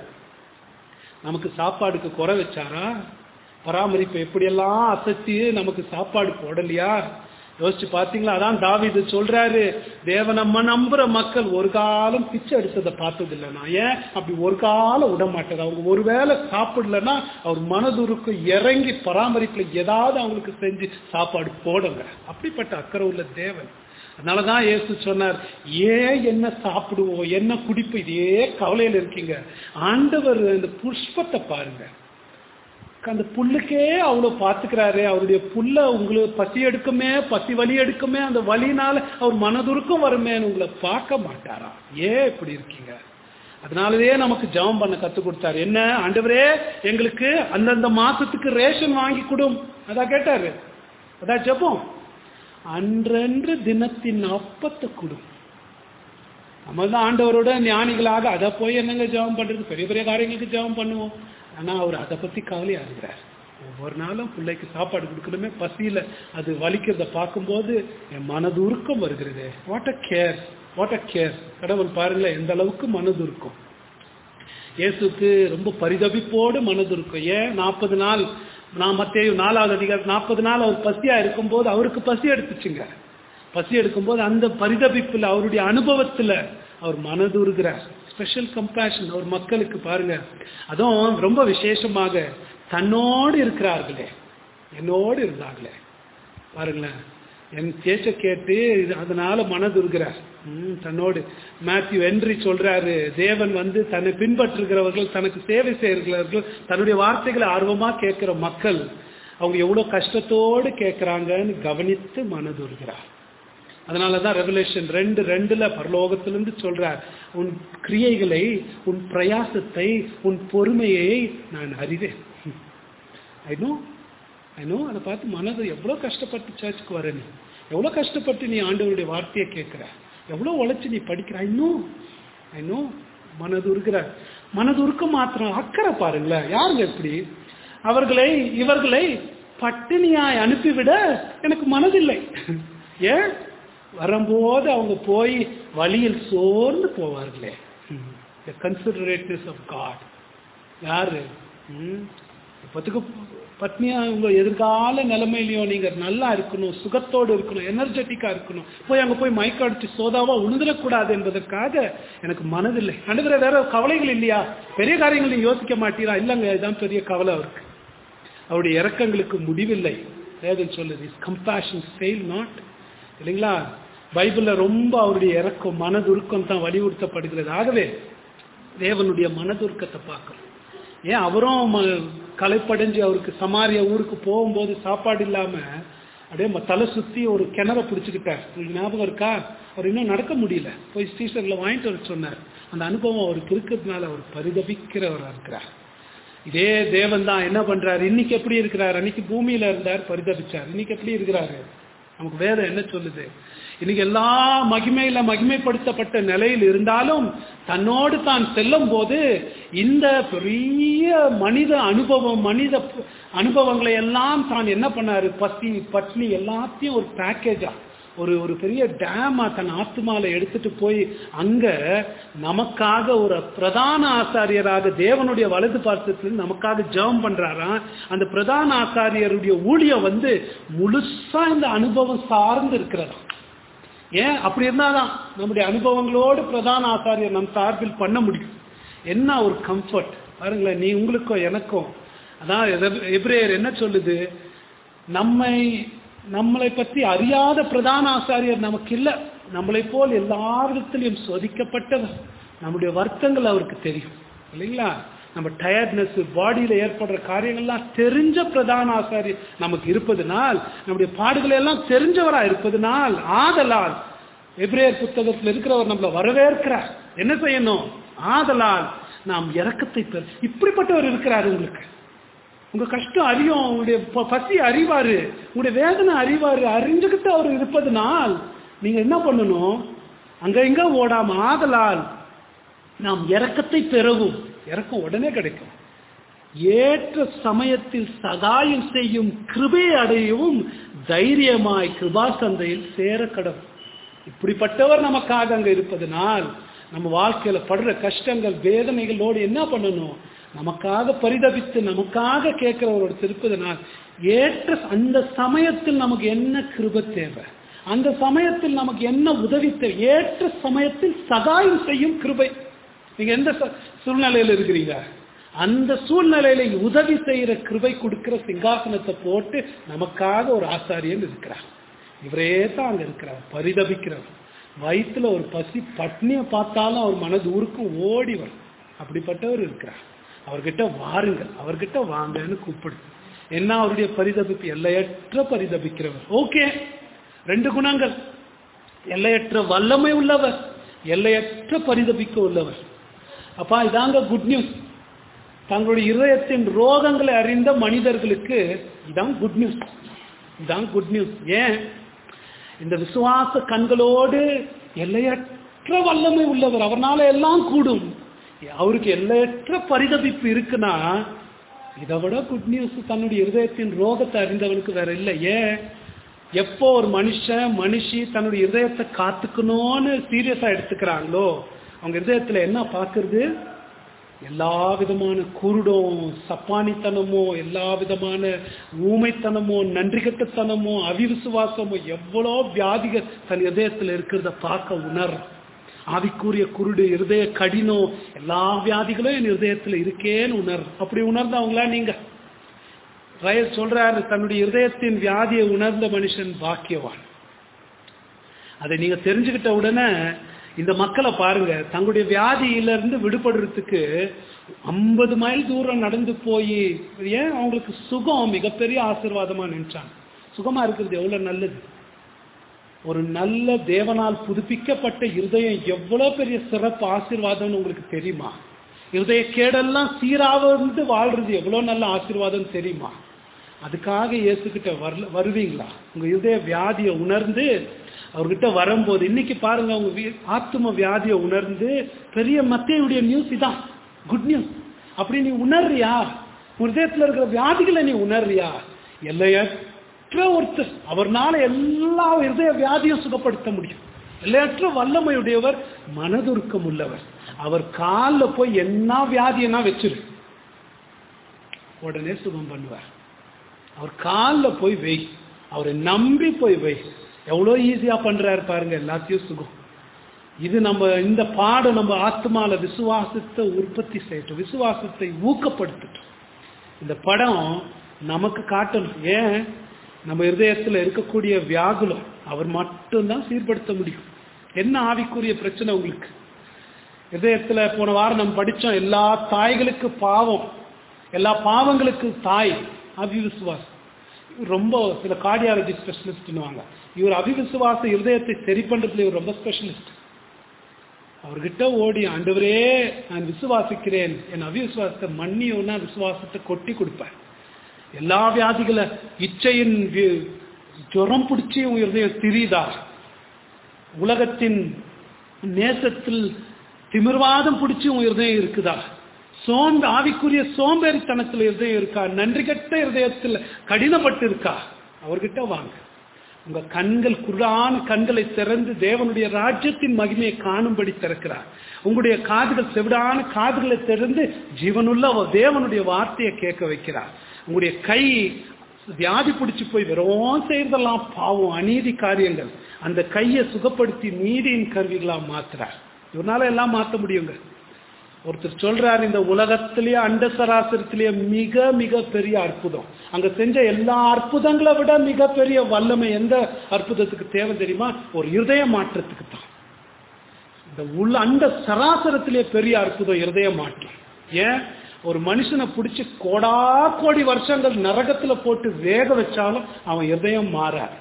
S1: நமக்கு சாப்பாடுக்கு குறை வச்சாரா பராமரிப்பு எப்படியெல்லாம் அசத்தி நமக்கு சாப்பாடு போடலையா யோசிச்சு பாத்தீங்களா அதான் தாவிது சொல்றாரு தேவனம்ம நம்புற மக்கள் ஒரு காலம் பிச்சை எடுத்ததை பார்த்தது இல்லை நான் ஏன் அப்படி ஒரு காலம் விட மாட்டார் அவங்க ஒருவேளை சாப்பிடலன்னா அவர் மனதுருக்கு இறங்கி பராமரிப்புல ஏதாவது அவங்களுக்கு செஞ்சு சாப்பாடு போடுங்க அப்படிப்பட்ட அக்கறை உள்ள தேவன் அதனாலதான் இயேசு சொன்னார் ஏன் என்ன சாப்பிடுவோம் என்ன குடிப்பு இதே கவலையில இருக்கீங்க ஆண்டவர் இந்த புஷ்பத்தை பாருங்க அந்த புல்லுக்கே அவ்வளவு பாத்துக்கிறாரு அவருடைய புல்ல உங்களுக்கு பசி எடுக்குமே பசி வலி எடுக்குமே அந்த வலினால அவர் மனதுருக்கம் வருமேன்னு உங்களை பார்க்க மாட்டாரா ஏன் இப்படி இருக்கீங்க அதனாலவே நமக்கு ஜெபம் பண்ண கத்து கொடுத்தாரு என்ன ஆண்டவரே எங்களுக்கு அந்தந்த மாசத்துக்கு ரேஷன் வாங்கி கொடும் அதான் கேட்டாரு அதான் ஜெபம் அன்றன்று தினத்தின் அப்பத்தை கொடும் நம்ம தான் ஆண்டவரோட ஞானிகளாக அதை போய் என்னங்க ஜெபம் பண்றது பெரிய பெரிய காரியங்களுக்கு ஜெபம் பண்ணுவோம் ஆனா அவர் அதை பத்தி கவலையா இருக்கிறார் ஒவ்வொரு நாளும் பிள்ளைக்கு சாப்பாடு கொடுக்கணுமே பசியில அது வலிக்கிறத பார்க்கும்போது என் மனதுருக்கம் வருகிறது what a care what a care கடவுள் பாருங்களேன் எந்த அளவுக்கு மனதுருக்கம் இயேசுக்கு ரொம்ப பரிதபிப்போடு மனதுருக்கம் ஏன் நாற்பது நாள் நான் மத்திய நாலாவது அதிகாரம் நாற்பது நாள் அவர் பசியா இருக்கும்போது அவருக்கு பசி எடுத்துச்சுங்க பசி எடுக்கும்போது அந்த பரிதபிப்புல அவருடைய அனுபவத்துல அவர் மனதுருகிறார் ஸ்பெஷல் கம்பேஷன் அவர் மக்களுக்கு பாருங்க அதுவும் ரொம்ப விசேஷமாக தன்னோடு இருக்கிறார்களே என்னோடு இருந்தார்களே பாருங்களேன் என் பேச்ச கேட்டு அதனால மனதுருகிறார் ம் தன்னோடு மேத்யூ வென்றி சொல்றாரு தேவன் வந்து தன்னை பின்பற்றுகிறவர்கள் தனக்கு சேவை செய்கிறவர்கள் தன்னுடைய வார்த்தைகளை ஆர்வமா கேட்கிற மக்கள் அவங்க எவ்வளவு கஷ்டத்தோடு கேட்கிறாங்கன்னு கவனித்து மனதுருகிறார் அதனாலதான் ரெவலேஷன் ரெண்டு ரெண்டுல பரலோகத்திலிருந்து சொல்றார் உன் கிரியைகளை உன் பிரயாசத்தை உன் பொறுமையை நான் அறிவேன் ஐ நோ ஐ நோ அதை பார்த்து மனது எவ்வளோ கஷ்டப்பட்டு சர்ச்சுக்கு வர நீ எவ்வளோ கஷ்டப்பட்டு நீ ஆண்டவருடைய வார்த்தையை கேட்குற எவ்வளோ உழைச்சி நீ படிக்கிற ஐ நோ ஐ நோ மனது இருக்கிற மனது உருக்க மாத்திரம் அக்கறை பாருங்களேன் யாருங்க எப்படி அவர்களை இவர்களை பட்டினியாய் அனுப்பிவிட எனக்கு மனதில்லை ஏன் வரும்போது அவங்க போய் வழியில் சோர்ந்து போவார்களே கன்சிடரேட்னஸ் ஆஃப் காட் யாரு இப்போத்துக்கு பத்னியா உங்க எதிர்கால நிலைமையிலையும் நீங்க நல்லா இருக்கணும் சுகத்தோடு இருக்கணும் எனர்ஜெட்டிக்கா இருக்கணும் போய் அங்க போய் மயக்க அடிச்சு சோதாவா உழுந்துடக்கூடாது என்பதற்காக எனக்கு மனதில்லை அனுகிற வேற கவலைகள் இல்லையா பெரிய காரியங்களை யோசிக்க மாட்டீரா இல்லைங்க இதுதான் பெரிய கவலை அவருக்கு அவருடைய இறக்கங்களுக்கு முடிவில்லை வேதம் சொல்லுது இஸ் கம்பேஷன் ஃபெயில் நாட் இல்லைங்களா பைபிள்ல ரொம்ப அவருடைய இறக்கம் மனதுருக்கம் தான் வலியுறுத்தப்படுகிறது ஆகவே தேவனுடைய மனதுருக்கத்தை பார்க்கணும் ஏன் அவரும் களைப்படைஞ்சு அவருக்கு சமாரிய ஊருக்கு போகும்போது சாப்பாடு இல்லாம அப்படியே ம- தலை சுத்தி ஒரு கிணற பிடிச்சுக்கிட்டார் உங்களுக்கு ஞாபகம் இருக்கா அவர் இன்னும் நடக்க முடியல போய் ஸ்டீஷர்ல வாங்கிட்டு வர சொன்னார் அந்த அனுபவம் அவருக்கு இருக்கிறதுனால அவர் பரிதபிக்கிறவரா இருக்கிறார் இதே தேவன் தான் என்ன பண்றாரு இன்னைக்கு எப்படி இருக்கிறார் அன்னைக்கு பூமியில இருந்தார் பரிதபிச்சார் இன்னைக்கு எப்படி இருக்கிறாரு நமக்கு வேதம் என்ன சொல்லுது இன்னைக்கு எல்லா மகிமையில மகிமைப்படுத்தப்பட்ட நிலையில் இருந்தாலும் தன்னோடு தான் செல்லும் போது இந்த பெரிய மனித அனுபவம் மனித ப- அனுபவங்களை எல்லாம் தான் என்ன பண்ணாரு பசி பட்னி எல்லாத்தையும் ஒரு பேக்கேஜா ஒரு ஒரு பெரிய டேமா தன் ஆத்மால எடுத்துட்டு போய் அங்க நமக்காக ஒரு பிரதான ஆசாரியராக தேவனுடைய வலது பார்த்தத்தில் நமக்காக ஜெபம் பண்றாராம் அந்த பிரதான ஆசாரியருடைய ஊழியம் வந்து முழுசா இந்த அனுபவம் சார்ந்து இருக்கிறதா ஏன் அப்படி இருந்தாதான் நம்முடைய அனுபவங்களோடு பிரதான ஆசாரியர் நம் சார்பில் பண்ண முடியும் என்ன ஒரு கம்ஃபர்ட் பாருங்களேன் நீ உங்களுக்கும் எனக்கும் அதான் எத- எபிரேயர் என்ன சொல்லுது நம்மை நம்மளை பற்றி அறியாத பிரதான ஆசாரியர் நமக்கு இல்ல நம்மளை போல் எல்லாரிடத்திலையும் சோதிக்கப்பட்டவர் நம்முடைய வருத்தங்கள் அவருக்கு தெரியும் இல்லைங்களா நம்ம டயர்ட்னஸ் பாடியில ஏற்படுற காரியங்கள்லாம் தெரிஞ்ச பிரதான ஆசாரியர் நமக்கு இருப்பதனால் நம்முடைய பாடுகளை எல்லாம் தெரிஞ்சவரா இருப்பதனால் ஆதலால் எபிரேயர் புத்தகத்தில் இருக்கிறவர் நம்மளை வரவேற்கிறார் என்ன செய்யணும் ஆதலால் நாம் இரக்கத்தை பெற இப்படிப்பட்டவர் இருக்கிறார் உங்களுக்கு உங்க கஷ்டம் அறியும் உங்களுடைய ப- பசி அறிவாரு உங்களுடைய வேதனை அறிவாரு அறிஞ்சுக்கிட்டு அவர் இருப்பதனால் நீங்க என்ன பண்ணணும் அங்க இங்க ஓடாம ஆதலால் நாம் இரக்கத்தை பெறவும் இரக்கம் உடனே கிடைக்கும் ஏற்ற சமயத்தில் சகாயம் செய்யும் கிருபை அடையவும் தைரியமாய் கிருபா சந்தையில் சேர கடவுள் இப்படிப்பட்டவர் நமக்காக அங்க இருப்பதனால் நம்ம வாழ்க்கையில படுற கஷ்டங்கள் வேதனைகளோடு என்ன பண்ணணும் நமக்காக பரிதபித்து நமக்காக கேட்கிறவரோடு இருப்பதனால் ஏற்ற அந்த சமயத்தில் நமக்கு என்ன கிருபை தேவை அந்த சமயத்தில் நமக்கு என்ன உதவி தேவை ஏற்ற சமயத்தில் சகாயம் செய்யும் கிருபை நீங்க எந்த ச- சூழ்நிலையில இருக்கிறீங்க அந்த சூழ்நிலையில உதவி செய்யற கிருபை கொடுக்கிற சிங்காசனத்தை போட்டு நமக்காக ஒரு ஆசாரியன் இருக்கிறார் இவரே தான் அங்க இருக்கிறார் பரிதபிக்கிறவர் வயித்துல ஒரு பசி பட்னியை பார்த்தாலும் அவர் மனது ஊருக்கு ஓடி வரும் அப்படிப்பட்டவர் இருக்கிறார் அவர்கிட்ட வாருங்கள் அவர்கிட்ட வாங்கன்னு கூப்பிடு என்ன அவருடைய பரிதபிப்பு எல்லையற்ற பரிதபிக்கிறவர் ஓகே ரெண்டு குணங்கள் எல்லையற்ற வல்லமை உள்ளவர் எல்லையற்ற பரிதபிக்க உள்ளவர் அப்பா இதாங்க குட் நியூஸ் தங்களுடைய இதயத்தின் ரோகங்களை அறிந்த மனிதர்களுக்கு இதான் குட் நியூஸ் இதான் குட் நியூஸ் ஏன் இந்த விசுவாச கண்களோடு எல்லையற்ற வல்லமை உள்ளவர் அவர்னால எல்லாம் கூடும் அவருக்கு எல்லையற்ற பரிதபிப்பு இருக்குன்னா இதை விட குட் நியூஸ் தன்னுடைய இருதயத்தின் ரோகத்தை அறிந்தவனுக்கு வேற இல்லை ஏன் எப்போ ஒரு மனுஷன் மனுஷி தன்னுடைய இதயத்தை காத்துக்கணும்னு சீரியஸா எடுத்துக்கிறாங்களோ அவங்க இதயத்துல என்ன பார்க்கறது எல்லா விதமான குருடும் சப்பானித்தனமோ எல்லா விதமான ஊமைத்தனமோ நன்றிகட்டத்தனமோ அவிவிசுவாசமோ எவ்வளோ வியாதிகள் தன் இதயத்தில் இருக்கிறத பார்க்க உணர்றான் ஆவிக்குரிய குருடு இருதய கடினம் எல்லா வியாதிகளும் என் இருதயத்தில் இருக்கேன்னு உணர் அப்படி உணர்ந்தவங்களா நீங்க ரயல் சொல்றாரு தன்னுடைய இருதயத்தின் வியாதியை உணர்ந்த மனுஷன் பாக்கியவான் அதை நீங்க தெரிஞ்சுக்கிட்ட உடனே இந்த மக்களை பாருங்க தங்களுடைய வியாதியில இருந்து விடுபடுறதுக்கு ஐம்பது மைல் தூரம் நடந்து போய் ஏன் அவங்களுக்கு சுகம் மிகப்பெரிய ஆசீர்வாதமா நினைச்சாங்க சுகமா இருக்கிறது எவ்வளவு நல்லது ஒரு நல்ல தேவனால் புதுப்பிக்கப்பட்ட இருதயம் எவ்வளவு பெரிய சிறப்பு ஆசீர்வாதம்னு உங்களுக்கு தெரியுமா இருதய கேடெல்லாம் சீராக இருந்து வாழ்றது எவ்வளவு நல்ல ஆசீர்வாதம் தெரியுமா அதுக்காக இயேசுகிட்ட வரல வருவீங்களா உங்க இருதய வியாதியை உணர்ந்து அவர்கிட்ட வரும்போது இன்னைக்கு பாருங்க உங்க வீ- ஆத்தும வியாதியை உணர்ந்து பெரிய மத்தையுடைய நியூஸ் இதான் குட் நியூஸ் அப்படி நீ உணர்றியா உன் இதயத்துல இருக்கிற வியாதிகளை நீ உணர்றியா எல்லையற்ற ஒருத்தர் அவர்னால எல்லா இருதய வியாதியும் சுகப்படுத்த முடியும் எல்லையற்ற வல்லமையுடையவர் மனதுருக்கம் உள்ளவர் அவர் காலில் போய் என்ன வியாதியனா வச்சிரு உடனே சுகம் பண்ணுவார் அவர் காலில் போய் வை அவரை நம்பி போய் வை எவ்வளோ ஈஸியா பண்றாரு பாருங்க எல்லாத்தையும் சுகம் இது நம்ம இந்த பாடம் நம்ம ஆத்மால விசுவாசத்தை உற்பத்தி செய்யட்டும் விசுவாசத்தை ஊக்கப்படுத்தட்டும் இந்த படம் நமக்கு காட்டணும் ஏன் நம்ம இருதயத்துல இருக்கக்கூடிய வியாகுலம் அவர் மட்டும்தான் சீர்படுத்த முடியும் என்ன ஆவிக்குரிய பிரச்சனை உங்களுக்கு இதயத்துல போன வாரம் நம்ம படிச்சோம் எல்லா தாய்களுக்கு பாவம் எல்லா பாவங்களுக்கு தாய் அவிவிசுவாசம் இவர் ரொம்ப சில கார்டியாலஜி ஸ்பெஷலிஸ்ட்னுவாங்க இவர் அவிவிசுவாச இருதயத்தை சரி பண்றதுல இவர் ரொம்ப ஸ்பெஷலிஸ்ட் அவர்கிட்ட ஓடி ஆண்டவரே நான் விசுவாசிக்கிறேன் என் அவிசுவாசத்தை மன்னியோன்னா விசுவாசத்தை கொட்டி கொடுப்பேன் எல்லா வியாதிகளை இச்சையின் வி- ஜுரம் பிடிச்சி உன் இருதயம் திரியுதா உலகத்தின் நேசத்தில் திமிர்வாதம் பிடிச்சி உன் இருதயம் இருக்குதா சோம்பு ஆவிக்குரிய சோம்பேறித்தனத்தில் இருதயம் இருக்கா நன்றி கெட்ட இருதயத்தில் கடினப்பட்டு இருக்கா அவர்கிட்ட வாங்க உங்க கண்கள் குருடான கண்களை திறந்து தேவனுடைய ராஜ்யத்தின் மகிமையை காணும்படி திறக்கிறார் உங்களுடைய காதுகள் செவிடான காதுகளை திறந்து ஜீவனுள்ள அவ- தேவனுடைய வார்த்தையை கேட்க வைக்கிறார் உங்களுடைய கை வியாதி பிடிச்சு போய் வெறும் செய்யறதெல்லாம் பாவம் அநீதி காரியங்கள் அந்த கையை சுகப்படுத்தி நீதியின் கருவிகளா மாத்துறார் இவனால எல்லாம் மாத்த முடியுங்க ஒருத்தர் சொல்றார் இந்த உலகத்திலேயே அண்ட சராசரத்திலேயே மிக மிக பெரிய அற்புதம் அங்க செஞ்ச எல்லா அற்புதங்களை விட மிக பெரிய வல்லமை எந்த அற்புதத்துக்கு தேவை தெரியுமா ஒரு இருதய மாற்றத்துக்கு தான் இந்த உள்ள அந்த சராசரத்திலே பெரிய அற்புதம் இருதய மாற்றம் ஏன் ஒரு மனுஷனை பிடிச்சி கோடா கோடி வருஷங்கள் நரகத்துல போட்டு வேக வச்சாலும் அவன் இருதயம் மாறாது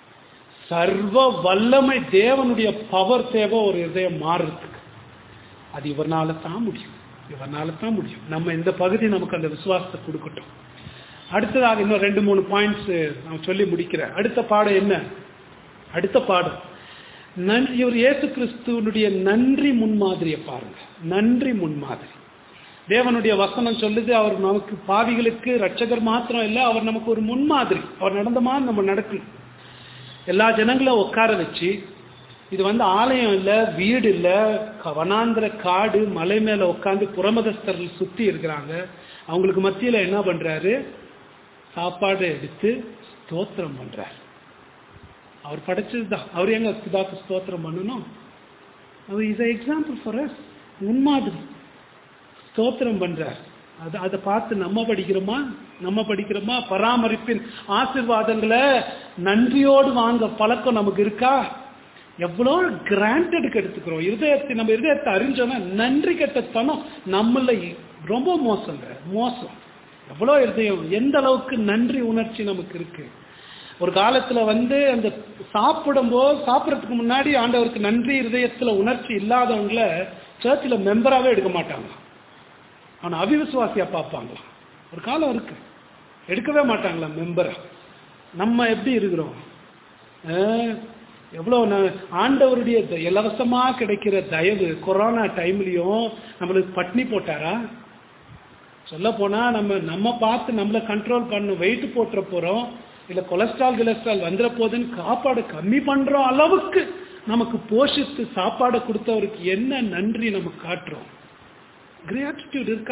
S1: சர்வ வல்லமை தேவனுடைய பவர் தேவை ஒரு இருதயம் மாறுறதுக்கு அது இவர்னால தான் முடியும் இவர்னால தான் முடியும் நம்ம இந்த பகுதி நமக்கு அந்த விசுவாசத்தை கொடுக்கட்டும் அடுத்ததாக இன்னும் ரெண்டு மூணு பாயிண்ட்ஸ் நான் சொல்லி முடிக்கிறேன் அடுத்த பாடம் என்ன அடுத்த பாடம் நன்- இவர் இயேசு கிறிஸ்துவனுடைய நன்றி முன்மாதிரியை பாருங்க நன்றி முன்மாதிரி தேவனுடைய வசனம் சொல்லுது அவர் நமக்கு பாவிகளுக்கு ரட்சகர் மாத்திரம் இல்லை அவர் நமக்கு ஒரு முன்மாதிரி அவர் நடந்த மாதிரி நம்ம நடக்கணும் எல்லா ஜனங்களும் உட்கார வச்சு இது வந்து ஆலயம் இல்ல வீடு இல்ல க- வனாந்திர காடு மலை மேல உட்காந்து புறமதஸ்தர்கள் சுத்தி இருக்கிறாங்க அவங்களுக்கு மத்தியில என்ன பண்றாரு சாப்பாடு எடுத்து ஸ்தோத்திரம் பண்றார் அவர் படைச்சதுதான் அவர் எங்க பிதாக்கு ஸ்தோத்திரம் பண்ணணும் அவர் இஸ் எக்ஸாம்பிள் ஃபார் அஸ் முன்மாதிரி ஸ்தோத்திரம் பண்றார் அது அதை பார்த்து நம்ம படிக்கிறோமா நம்ம படிக்கிறோமா பராமரிப்பின் ஆசீர்வாதங்களை நன்றியோடு வாங்க பழக்கம் நமக்கு இருக்கா எவ்வளோ கிராண்டடுக்கு எடுத்துக்கிறோம் இருதயத்தை நம்ம இருதயத்தை அறிஞ்சோன்னா நன்றி கெட்டத்தனம் நம்மள ரொம்ப மோசங்க மோசம் எவ்வளோ இருதயம் எந்த அளவுக்கு நன்றி உணர்ச்சி நமக்கு இருக்கு ஒரு காலத்துல வந்து அந்த சாப்பிடும்போது சாப்பிட்றதுக்கு முன்னாடி ஆண்டவருக்கு நன்றி இருதயத்துல உணர்ச்சி இல்லாதவங்கள சர்ச்சில் மெம்பராகவே எடுக்க மாட்டாங்க ஆனா அவிவிசுவாசியா பார்ப்பாங்களா ஒரு காலம் இருக்கு எடுக்கவே மாட்டாங்களா மெம்பரா நம்ம எப்படி இருக்கிறோம் அஹ், எவ்வளவு ந- ஆண்டவருடைய த- இலவசமா கிடைக்கிற தயவு கொரோனா டைம்லயும் நம்மளுக்கு பட்னி போட்டாரா சொல்ல போனா நம்ம நம்ம பார்த்து நம்மளை கண்ட்ரோல் பண்ணணும் வெயிட் போட்டுற போறோம் இல்ல கொலஸ்ட்ரால் கிலஸ்ட்ரால் வந்துட போதுன்னு சாப்பாடு கம்மி பண்றோம் அளவுக்கு நமக்கு போஷித்து சாப்பாடை கொடுத்தவருக்கு என்ன நன்றி நமக்கு காட்டுறோம் கிராட்டிடியூட் இருக்கா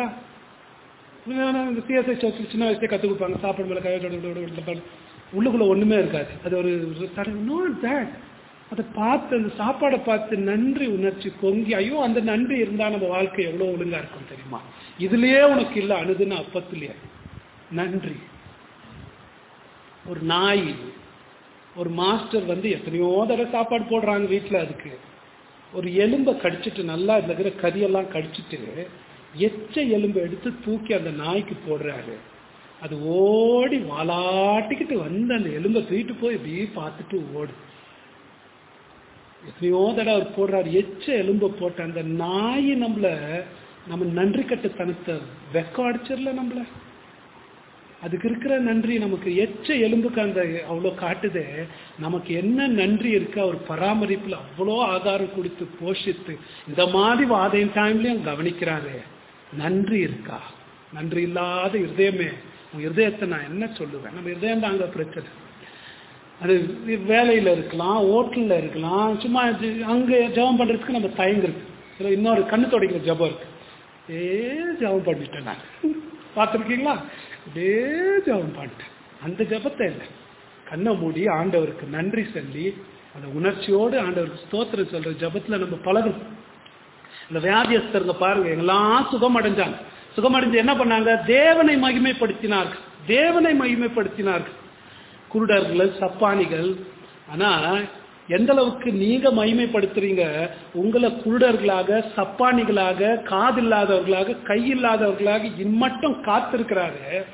S1: இந்த சிஎஸ்ஐ சர்ச்சில் சின்ன வயசுல கற்றுக் கொடுப்பாங்க சாப்பாடு மேலே கை உள்ளுக்குள்ள ஒண்ணுமே இருக்காது அது ஒரு நாட் தேட் அதை பார்த்து அந்த சாப்பாடை பார்த்து நன்றி உணர்ச்சி பொங்கி ஐயோ அந்த நன்றி இருந்தா நம்ம வாழ்க்கை எவ்வளவு ஒழுங்கா இருக்கும் தெரியுமா இதுலயே உனக்கு இல்லை அணுதுன்னு அப்பத்திலேயே நன்றி ஒரு நாய் ஒரு மாஸ்டர் வந்து எத்தனையோ தடவை சாப்பாடு போடுறாங்க வீட்டில் அதுக்கு ஒரு எலும்பை கடிச்சிட்டு நல்லா இதுல இருக்கிற கரியெல்லாம் கடிச்சிட்டு எச்ச எலும்பை எடுத்து தூக்கி அந்த நாய்க்கு போடுறாரு அது ஓடி வாலாட்டிக்கிட்டு வந்து அந்த எலும்பை தூக்கிட்டு போய் இப்படியே பார்த்துட்டு ஓடு எத்தனையோ தடவை அவர் போடுறாரு எச்ச எலும்பை போட்ட அந்த நாய் நம்மள நம்ம நன்றி கட்டுத்தனத்தை வெக்க அடிச்சிடல நம்மள அதுக்கு இருக்கிற நன்றி நமக்கு எச்ச எலும்புக்கு அந்த அவ்வளோ காட்டுதே நமக்கு என்ன நன்றி இருக்கு அவர் பராமரிப்புல அவ்வளோ ஆதாரம் கொடுத்து போஷித்து இந்த மாதிரி வாதையின் டைம்லயும் கவனிக்கிறாரு நன்றி இருக்கா நன்றி இல்லாத இருதயமே உன் இருதயத்தை நான் என்ன சொல்லுவேன் நம்ம இருதயம் தாங்க பிரச்சனை அது வேலையில இருக்கலாம் ஹோட்டல்ல இருக்கலாம் சும்மா இது- அங்க ஜெபம் பண்றதுக்கு நம்ம தயங்குறது சில இன்னொரு கண்ணு துடைக்கிற ஜெபம் இருக்கு ஏ ஜெபம் பண்ணிட்டேன் நான் பார்த்துருக்கீங்களா இதே ஜெபம் பண்ணிட்டேன் அந்த ஜெபத்தை இல்லை கண்ணை மூடி ஆண்டவருக்கு நன்றி சொல்லி அந்த உணர்ச்சியோடு ஆண்டவருக்கு ஸ்தோத்திரம் சொல்ற ஜெபத்துல நம்ம பழகணும் இந்த வியாதியஸ்தருங்க பாருங்க எல்லாம் சுகம் அடைஞ்சாங்க சுகம் அடைஞ்சு என்ன பண்ணாங்க தேவனை மகிமைப்படுத்தினார்கள் தேவனை மகிமைப்படுத்தினார்கள் குருடர்கள் சப்பானிகள் ஆனா எந்த அளவுக்கு நீங்க மகிமைப்படுத்துறீங்க உங்களை குருடர்களாக சப்பானிகளாக காதில்லாதவர்களாக கை இல்லாதவர்களாக இம்மட்டும் காத்திருக்கிறாரு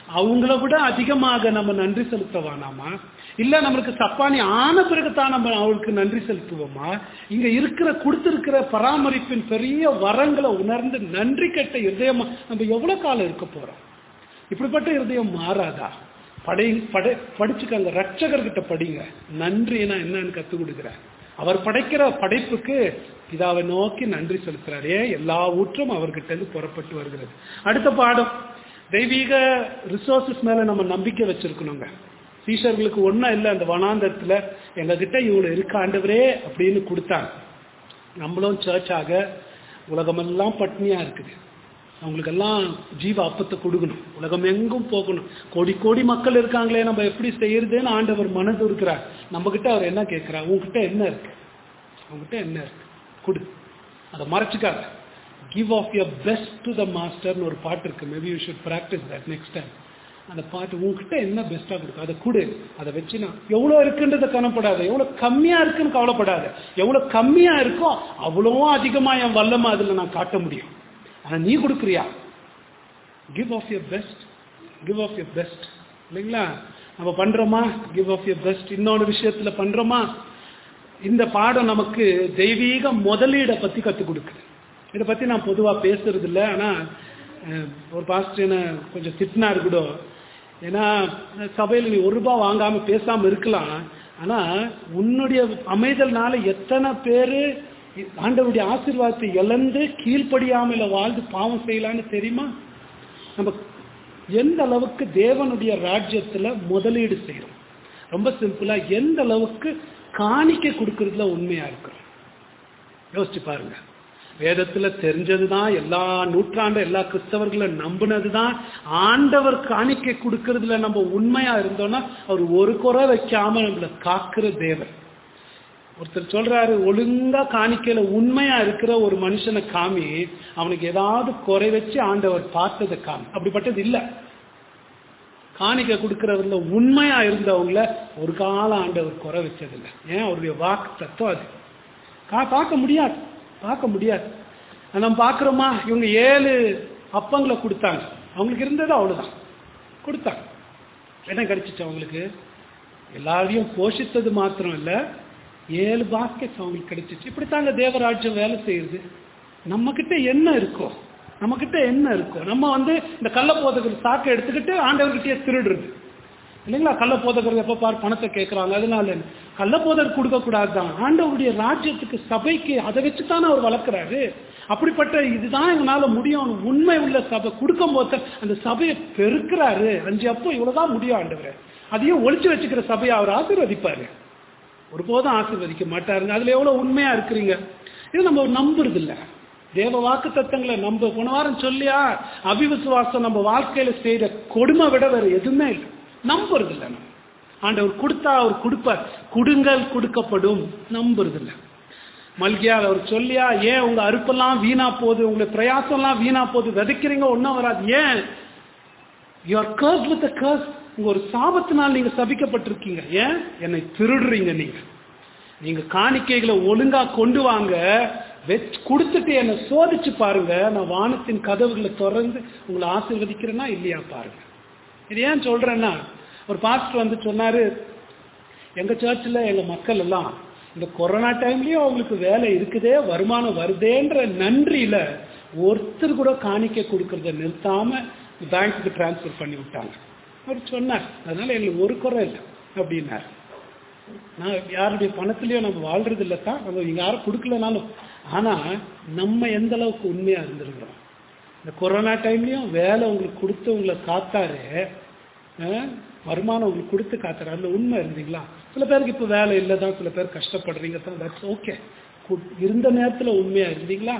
S1: அவங்கள விட அதிகமாக நம்ம நன்றி செலுத்த வேணாமா இல்ல நம்மளுக்கு சப்பானி ஆன பிறகுதான் நம்ம அவளுக்கு நன்றி செலுத்துவோமா இங்க இருக்கிற கொடுத்திருக்கிற பராமரிப்பின் பெரிய வரங்களை உணர்ந்து நன்றி கெட்ட இருதயமா நம்ம எவ்வளவு காலம் இருக்க போறோம் இப்படிப்பட்ட இருதயம் மாறாதா படை படை படிச்சுக்கங்க ரட்சகர்கிட்ட படிங்க நன்றினா என்னன்னு கத்து கொடுக்குறார் அவர் படைக்கிற படைப்புக்கு பிதாவை நோக்கி நன்றி செலுத்துறாரே எல்லா ஊற்றும் அவர்கிட்ட இருந்து புறப்பட்டு வருகிறது அடுத்த பாடம் தெய்வீக ரிசோர்சஸ் மேல நம்ம நம்பிக்கை வச்சிருக்கணுங்க சீஷர்களுக்கு ஒன்றும் இல்லை அந்த வனாந்தரத்துல எங்ககிட்ட இவ்வளவு இருக்க ஆண்டவரே அப்படின்னு கொடுத்தாங்க நம்மளும் சர்ச்சாக உலகமெல்லாம் பட்னியா இருக்குது அவங்களுக்கெல்லாம் ஜீவ அப்பத்தை கொடுக்கணும் உலகம் எங்கும் போகணும் கோடி கோடி மக்கள் இருக்காங்களே நம்ம எப்படி செய்யறதுன்னு ஆண்டவர் மனது இருக்கிறார் நம்ம கிட்ட அவர் என்ன கேட்கிறார் உங்ககிட்ட என்ன இருக்கு உங்ககிட்ட என்ன இருக்கு கொடு அதை மறைச்சிக்காத give of your best to the மாஸ்டர்னு ஒரு பாட்டு இருக்கு maybe you should practise that next time அந்த பாட்டு உங்ககிட்ட என்ன பெஸ்ட்டாக கொடுக்கும் அதை கொடு அதை வச்சு நான் எவ்வளோ இருக்குன்றதை கவலைப்படாத எவ்வளோ கம்மியாக இருக்குன்னு கவலைப்படாத எவ்வளோ கம்மியாக இருக்கோ அவ்வளோ அதிகமாக என் வல்லமை அதில் நான் காட்ட முடியும் ஆனால் நீ கொடுக்குறியா give of your best give of your best இல்லைங்களா நம்ம பண்றோமா கிவ் ஆஃப் யர் பெஸ்ட் இன்னொரு விஷயத்துல பண்றோமா இந்த பாடம் நமக்கு தெய்வீக முதலீடை பத்தி கற்றுக் கொடுக்குது இதை பத்தி நான் பொதுவா பேசுறது இல்லை ஆனா அஹ், ஒரு பாஸ்டர் என்ன கொஞ்சம் திட்டினாரு கூட ஏன்னா சபையில் நீ ஒரு ரூபாய் வாங்காம பேசாம இருக்கலாம் ஆனா உன்னுடைய அமைதல்னால எத்தனை பேரு ஆண்டவருடைய ஆசீர்வாதத்தை இழந்து கீழ்ப்படியாமல வாழ்ந்து பாவம் செய்யலான்னு தெரியுமா நம்ம எந்த அளவுக்கு தேவனுடைய ராஜ்யத்துல முதலீடு செய்யறோம் ரொம்ப சிம்பிளா எந்த அளவுக்கு காணிக்க கொடுக்கறதுல உண்மையா இருக்கிறோம் யோசிச்சு பாருங்க வேதத்துல தெரிஞ்சதுதான் எல்லா நூற்றாண்டு எல்லா கிறிஸ்தவர்களும் நம்பினதுதான் ஆண்டவர் காணிக்கை கொடுக்கறதுல நம்ம உண்மையா இருந்தோம்னா அவர் ஒரு குறை வைக்காம நம்மளை காக்கிற தேவன் ஒருத்தர் சொல்றாரு ஒழுங்கா காணிக்கையில உண்மையா இருக்கிற ஒரு மனுஷனை காமி அவனுக்கு ஏதாவது குறை வச்சு ஆண்டவர் பார்த்ததை காமி அப்படிப்பட்டது இல்ல காணிக்கை கொடுக்கறதுல உண்மையா இருந்தவங்கள ஒரு காலம் ஆண்டவர் குறை வச்சதில்லை ஏன் அவருடைய வாக்கு தத்துவம் அது கா- பார்க்க முடியாது பார்க்க முடியாது நம்ம பார்க்குறோமா இவங்க ஏழு அப்பங்களை கொடுத்தாங்க அவங்களுக்கு இருந்தது அவ்வளவுதான் கொடுத்தாங்க என்ன கிடைச்சிச்சு அவங்களுக்கு எல்லாரையும் போஷித்தது மாத்திரம் இல்ல ஏழு பாஸ்கெட்ஸ் அவங்களுக்கு கிடைச்சிச்சு இப்படித்தாங்க தேவராஜ்யம் வேலை செய்யுது நம்ம கிட்ட என்ன இருக்கோ நம்ம கிட்ட என்ன இருக்கோ நம்ம வந்து இந்த கள்ள போதகர் சாக்கை எடுத்துக்கிட்டு ஆண்டவர்கிட்டயே திருடுறது இல்லைங்களா கள்ள போதகர் எப்ப பார் பணத்தை கேட்கறாங்க அதனால என்ன? கள்ள போதகர் கொடுக்க கூடாதுதான் ஆண்டவருடைய ராஜ்யத்துக்கு சபைக்கு அதை வச்சு தானே அவர் வளர்க்குறாரு அப்படிப்பட்ட இதுதான் எங்களால முடியும் உண்மை உள்ள சபை கொடுக்கும் போது அந்த சபையை பெருக்கிறாரு அஞ்சு அப்போ இவ்வளவுதான் முடியும் ஆண்டவர் அதையும் ஒளிச்சு வச்சுக்கிற சபையை அவர் ஆசீர்வதிப்பாரு ஒருபோதும் ஆசீர்வதிக்க மாட்டாருங்க அதுல எவ்வளவு உண்மையா இருக்கிறீங்க இது நம்ம நம்புறது இல்ல தேவ வாக்கு தத்தங்களை நம்ப போன வாரம் சொல்லியா அபிவிசுவாசம் நம்ம வாழ்க்கையில செய்யற கொடுமை விட வேற எதுவுமே இல்லை நம்புறது இல்ல நம்ம ஆண்டவர் கொடுத்தா அவர் கொடுப்பார் கொடுங்கள் கொடுக்கப்படும் நம்புறது இல்ல மல்கியால் அவர் சொல்லியா ஏன் உங்க அறுப்பெல்லாம் வீணா போகுது உங்க பிரயாசம்லாம் வீணா போகுது விதைக்கிறீங்க ஒன்றும் வராது ஏன் யுவர் கர்ஸ் வித் கர்ஸ் உங்க ஒரு சாபத்தினால் நீங்க சபிக்கப்பட்டிருக்கீங்க ஏன் என்னை திருடுறீங்க நீங்க நீங்க காணிக்கைகளை ஒழுங்கா கொண்டு வாங்க வெச் கொடுத்துட்டு என்னை சோதிச்சு பாருங்க நான் வானத்தின் கதவுகளை திறந்து உங்களை ஆசீர்வதிக்கிறேன்னா இல்லையா பாருங்க இது ஏன் சொல்றேன்னா ஒரு பாஸ்டர் வந்து சொன்னாரு எங்க சர்ச்சில் எங்க மக்கள் எல்லாம் இந்த கொரோனா டைம்லயும் அவங்களுக்கு வேலை இருக்குதே வருமானம் வருதேன்ற நன்றியில ஒருத்தர் கூட காணிக்கை கொடுக்கறத நிறுத்தாம பேங்க்குக்கு டிரான்ஸ்ஃபர் பண்ணி விட்டாங்க அவர் சொன்னார் அதனால எங்களுக்கு ஒரு குறை இல்லை அப்படின்னார் நான் யாருடைய பணத்திலயும் நம்ம வாழ்றது இல்லை தான் நம்ம இங்க யாரும் கொடுக்கலனாலும் ஆனா நம்ம எந்த அளவுக்கு உண்மையா இருந்திருக்கிறோம் இந்த கொரோனா டைம்லயும் வேலை உங்களுக்கு கொடுத்து உங்களை காத்தாரு அஹ், வருமானம் உங்களுக்கு கொடுத்து காத்தாரு அதுல உண்மை இருந்தீங்களா சில பேருக்கு இப்ப வேலை இல்லை தான் சில பேர் கஷ்டப்படுறீங்க தான் தட்ஸ் ஓகே இருந்த நேரத்துல உண்மையா இருந்தீங்களா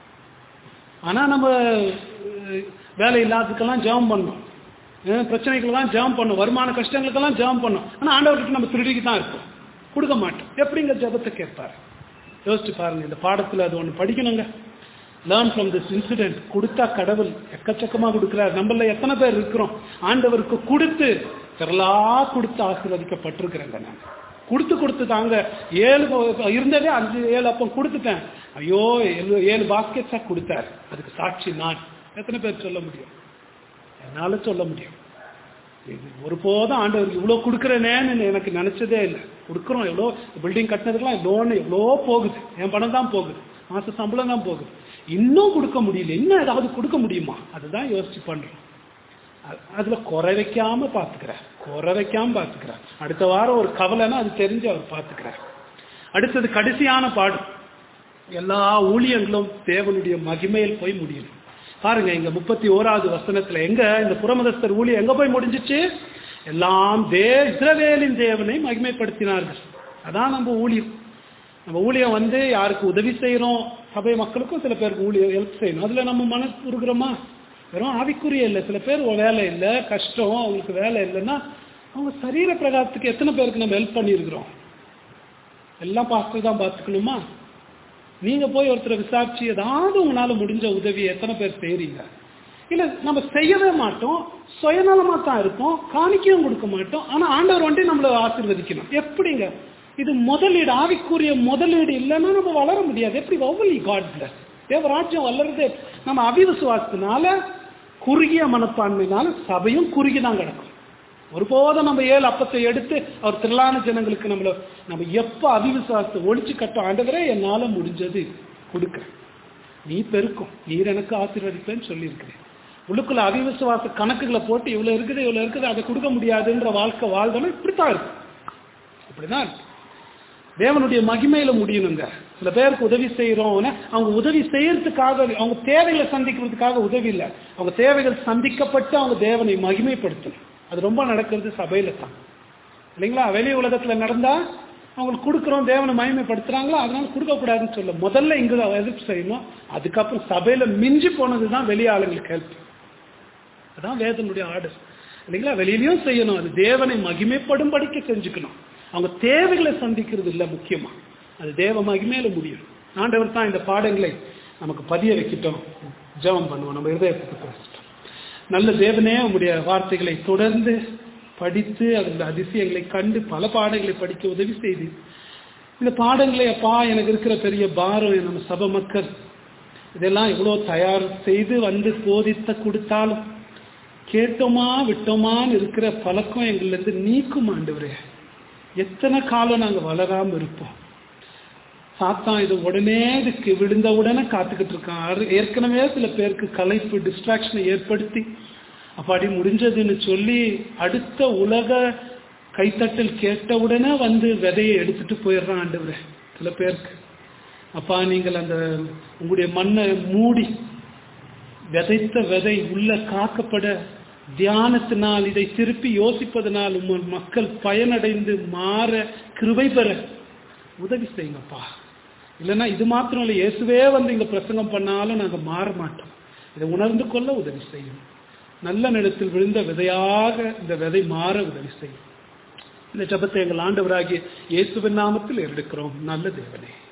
S1: ஆனா நம்ம அஹ், வேலை இல்லாததுக்கெல்லாம் ஜெபம் பண்ணோம் அஹ், பிரச்சனைக்கெல்லாம் ஜெபம் பண்ணோம் வருமான கஷ்டங்களுக்கெல்லாம் ஜெபம் பண்ணோம் ஆனா ஆண்டவர்கிட்ட நம்ம திருடிக்கு தான் இருப்போம் கொடுக்க மாட்டோம் எப்படிங்க ஜெபத்தை கேட்பாரு யோசிச்சு பாருங்க இந்த பாடத்துல அது ஒண்ணு படிக்கணுங்க லேர்ன் ஃப்ரம் திஸ் இன்சிடென்ட் கொடுத்தா கடவுள் எக்கச்சக்கமா கொடுக்கிறார் நம்மள எத்தனை பேர் இருக்கிறோம் ஆண்டவருக்கு கொடுத்து திரளா கொடுத்து ஆசீர்வதிக்கப்பட்டிருக்கிறேங்க நான் கொடுத்து கொடுத்து தாங்க ஏழு ப- இருந்ததே அஞ்சு ஏழு அப்பம் கொடுத்துட்டேன் ஐயோ ஏழு ஏழு பாஸ்கெட்ஸா கொடுத்தார் அதுக்கு சாட்சி நான் எத்தனை பேர் சொல்ல முடியும் என்னால சொல்ல முடியும் ஒருபோதும் ஆண்டவருக்கு இவ்வளோ கொடுக்குறேனேன்னு எனக்கு நினைச்சதே இல்லை கொடுக்குறோம் எவ்வளோ பில்டிங் கட்டினதுக்கெல்லாம் லோன் எவ்வளோ போகுது என் பணம் தான் போகுது மாச சம்பளம் தான் போகுது இன்னும் கொடுக்க முடியல இன்னும் ஏதாவது கொடுக்க முடியுமா அதுதான் யோசிச்சு பண்றோம் அ- அதுல குறை வைக்காம பாத்துக்கிறார் குறை வைக்காம பாத்துக்கிறார் அடுத்த வாரம் ஒரு கவலைன்னா அது தெரிஞ்சு அவர் பாத்துக்கிறார் அடுத்தது கடைசியான பாடம் எல்லா ஊழியங்களும் தேவனுடைய மகிமையில் போய் முடியும் பாருங்க இங்க முப்பத்தி ஓராவது வசனத்துல எங்க இந்த புறமதஸ்தர் ஊழியம் எங்க போய் முடிஞ்சிச்சு எல்லாம் தே இஸ்ரவேலின் தேவனை மகிமைப்படுத்தினார்கள் அதான் நம்ம ஊழியம் நம்ம ஊழியம் வந்து யாருக்கு உதவி செய்யறோம் சபை மக்களுக்கும் சில பேருக்கு ஊழியம் ஹெல்ப் செய்யணும் அதுல நம்ம மனசு உருகுறோமா வெறும் ஆவிக்குரிய இல்லை சில பேர் வேலை இல்லை கஷ்டம் அவங்களுக்கு வேலை இல்லைன்னா அவங்க சரீர பிரகாரத்துக்கு எத்தனை பேருக்கு நம்ம ஹெல்ப் பண்ணியிருக்கிறோம் எல்லாம் பாஸ்டர் தான் பார்த்துக்கணுமா நீங்க போய் ஒருத்தரை விசாரிச்சு ஏதாவது உங்களால முடிஞ்ச உதவி எத்தனை பேர் செய்றீங்க இல்ல நம்ம செய்யவே மாட்டோம் சுயநலமா தான் இருப்போம் காணிக்கையும் கொடுக்க மாட்டோம் ஆனா ஆண்டவர் வந்துட்டு நம்மள ஆசீர்வதிக்கணும் எப்படிங்க இது முதலீடு ஆவிக்குரிய முதலீடு இல்லைன்னா நம்ம வளர முடியாது எப்படி ஒவ்வொரு காட் பிளஸ் தேவராஜ்யம் வளருது நம்ம அவிவிசுவாசத்தினால குறுகிய மனப்பான்மையினால சபையும் குறுகி தான் கிடக்கும் ஒருபோதும் நம்ம ஏழு அப்பத்தை எடுத்து அவர் திரளான ஜனங்களுக்கு நம்மள நம்ம எப்ப அவிவிசுவாசத்தை ஒழிச்சு கட்டும் ஆண்டவரே என்னால முடிஞ்சது கொடுக்குறேன் நீ பெருக்கும் நீர் எனக்கு ஆசீர்வதிப்பேன்னு சொல்லியிருக்கிறேன் உள்ளுக்குள்ள அவிவிசுவாச கணக்குகளை போட்டு இவ்வளவு இருக்குது இவ்வளவு இருக்குது அதை கொடுக்க முடியாதுன்ற வாழ்க்கை வாழ்ந்தோம்னா இப்படித்தான் இருக்கும் இப்படிதான் இருக்கும். தேவனுடைய மகிமையில முடியணுங்க சில பேருக்கு உதவி செய்யறோம்னா அவங்க உதவி செய்யறதுக்காக அவங்க தேவைகளை சந்திக்கிறதுக்காக உதவி இல்லை அவங்க தேவைகள் சந்திக்கப்பட்டு அவங்க தேவனை மகிமைப்படுத்தணும் அது ரொம்ப நடக்கிறது சபையில தான் இல்லைங்களா வெளி உலகத்துல நடந்தா அவங்களுக்கு கொடுக்குறோம் தேவனை மகிமைப்படுத்துறாங்களோ அதனால கொடுக்க கூடாதுன்னு சொல்ல முதல்ல இங்க தான் எதிர்ப்பு செய்யணும் அதுக்கப்புறம் சபையில மிஞ்சி போனது தான் வெளி ஆளுங்களுக்கு ஹெல்ப் அதான் வேதனுடைய ஆர்டர் இல்லைங்களா வெளியிலயும் செய்யணும் அது தேவனை மகிமைப்படும்படிக்க செஞ்சுக்கணும் அவங்க தேவைகளை சந்திக்கிறது இல்லை முக்கியமா அது தேவ மகிமையில முடியும் ஆண்டவர் தான் இந்த பாடங்களை நமக்கு பதிய வைக்கிட்டோம் ஜெபம் பண்ணுவோம் நம்ம இருதயத்துக்கு பேசிட்டோம் நல்ல தேவனே உங்களுடைய வார்த்தைகளை தொடர்ந்து படித்து அதில் அதிசயங்களை கண்டு பல பாடங்களை படிக்க உதவி செய்து இந்த பாடங்களை அப்பா எனக்கு இருக்கிற பெரிய பாரம் நம்ம சபை மக்கள் இதெல்லாம் இவ்வளோ தயார் செய்து வந்து போதித்த கொடுத்தாலும் கேட்டோமா விட்டோமான்னு இருக்கிற பழக்கம் எங்களிருந்து நீக்கும் ஆண்டவரே எத்தனை காலம் நாங்க வளராம இருப்போம் சாத்தான் இது உடனே இதுக்கு விழுந்த உடனே காத்துக்கிட்டு இருக்கான் அது ஏற்கனவே சில பேருக்கு கலைப்பு டிஸ்ட்ராக்ஷனை ஏற்படுத்தி அப்பாடி முடிஞ்சதுன்னு சொல்லி அடுத்த உலக கைத்தட்டல் கேட்ட உடனே வந்து விதையை எடுத்துட்டு போயிடுறான் ஆண்டவரே சில பேருக்கு அப்பா நீங்கள் அந்த உங்களுடைய மண்ணை மூடி விதைத்த விதை உள்ள காக்கப்பட தியானத்தினால் இதை திருப்பி யோசிப்பதனால் உங்கள் மக்கள் பயனடைந்து மாற கிருபை பெற உதவி செய்யுங்கப்பா இல்லைன்னா இது மாத்திரம் இல்லை இயேசுவே வந்து இங்க பிரசங்கம் பண்ணாலும் நாங்க மாற மாட்டோம் இதை உணர்ந்து கொள்ள உதவி செய்யும் நல்ல நிலத்தில் விழுந்த விதையாக இந்த விதை மாற உதவி செய்யும் இந்த ஜபத்தை எங்கள் ஆண்டவராகிய இயேசுவின் நாமத்தில் எடுக்கிறோம் நல்ல தேவனே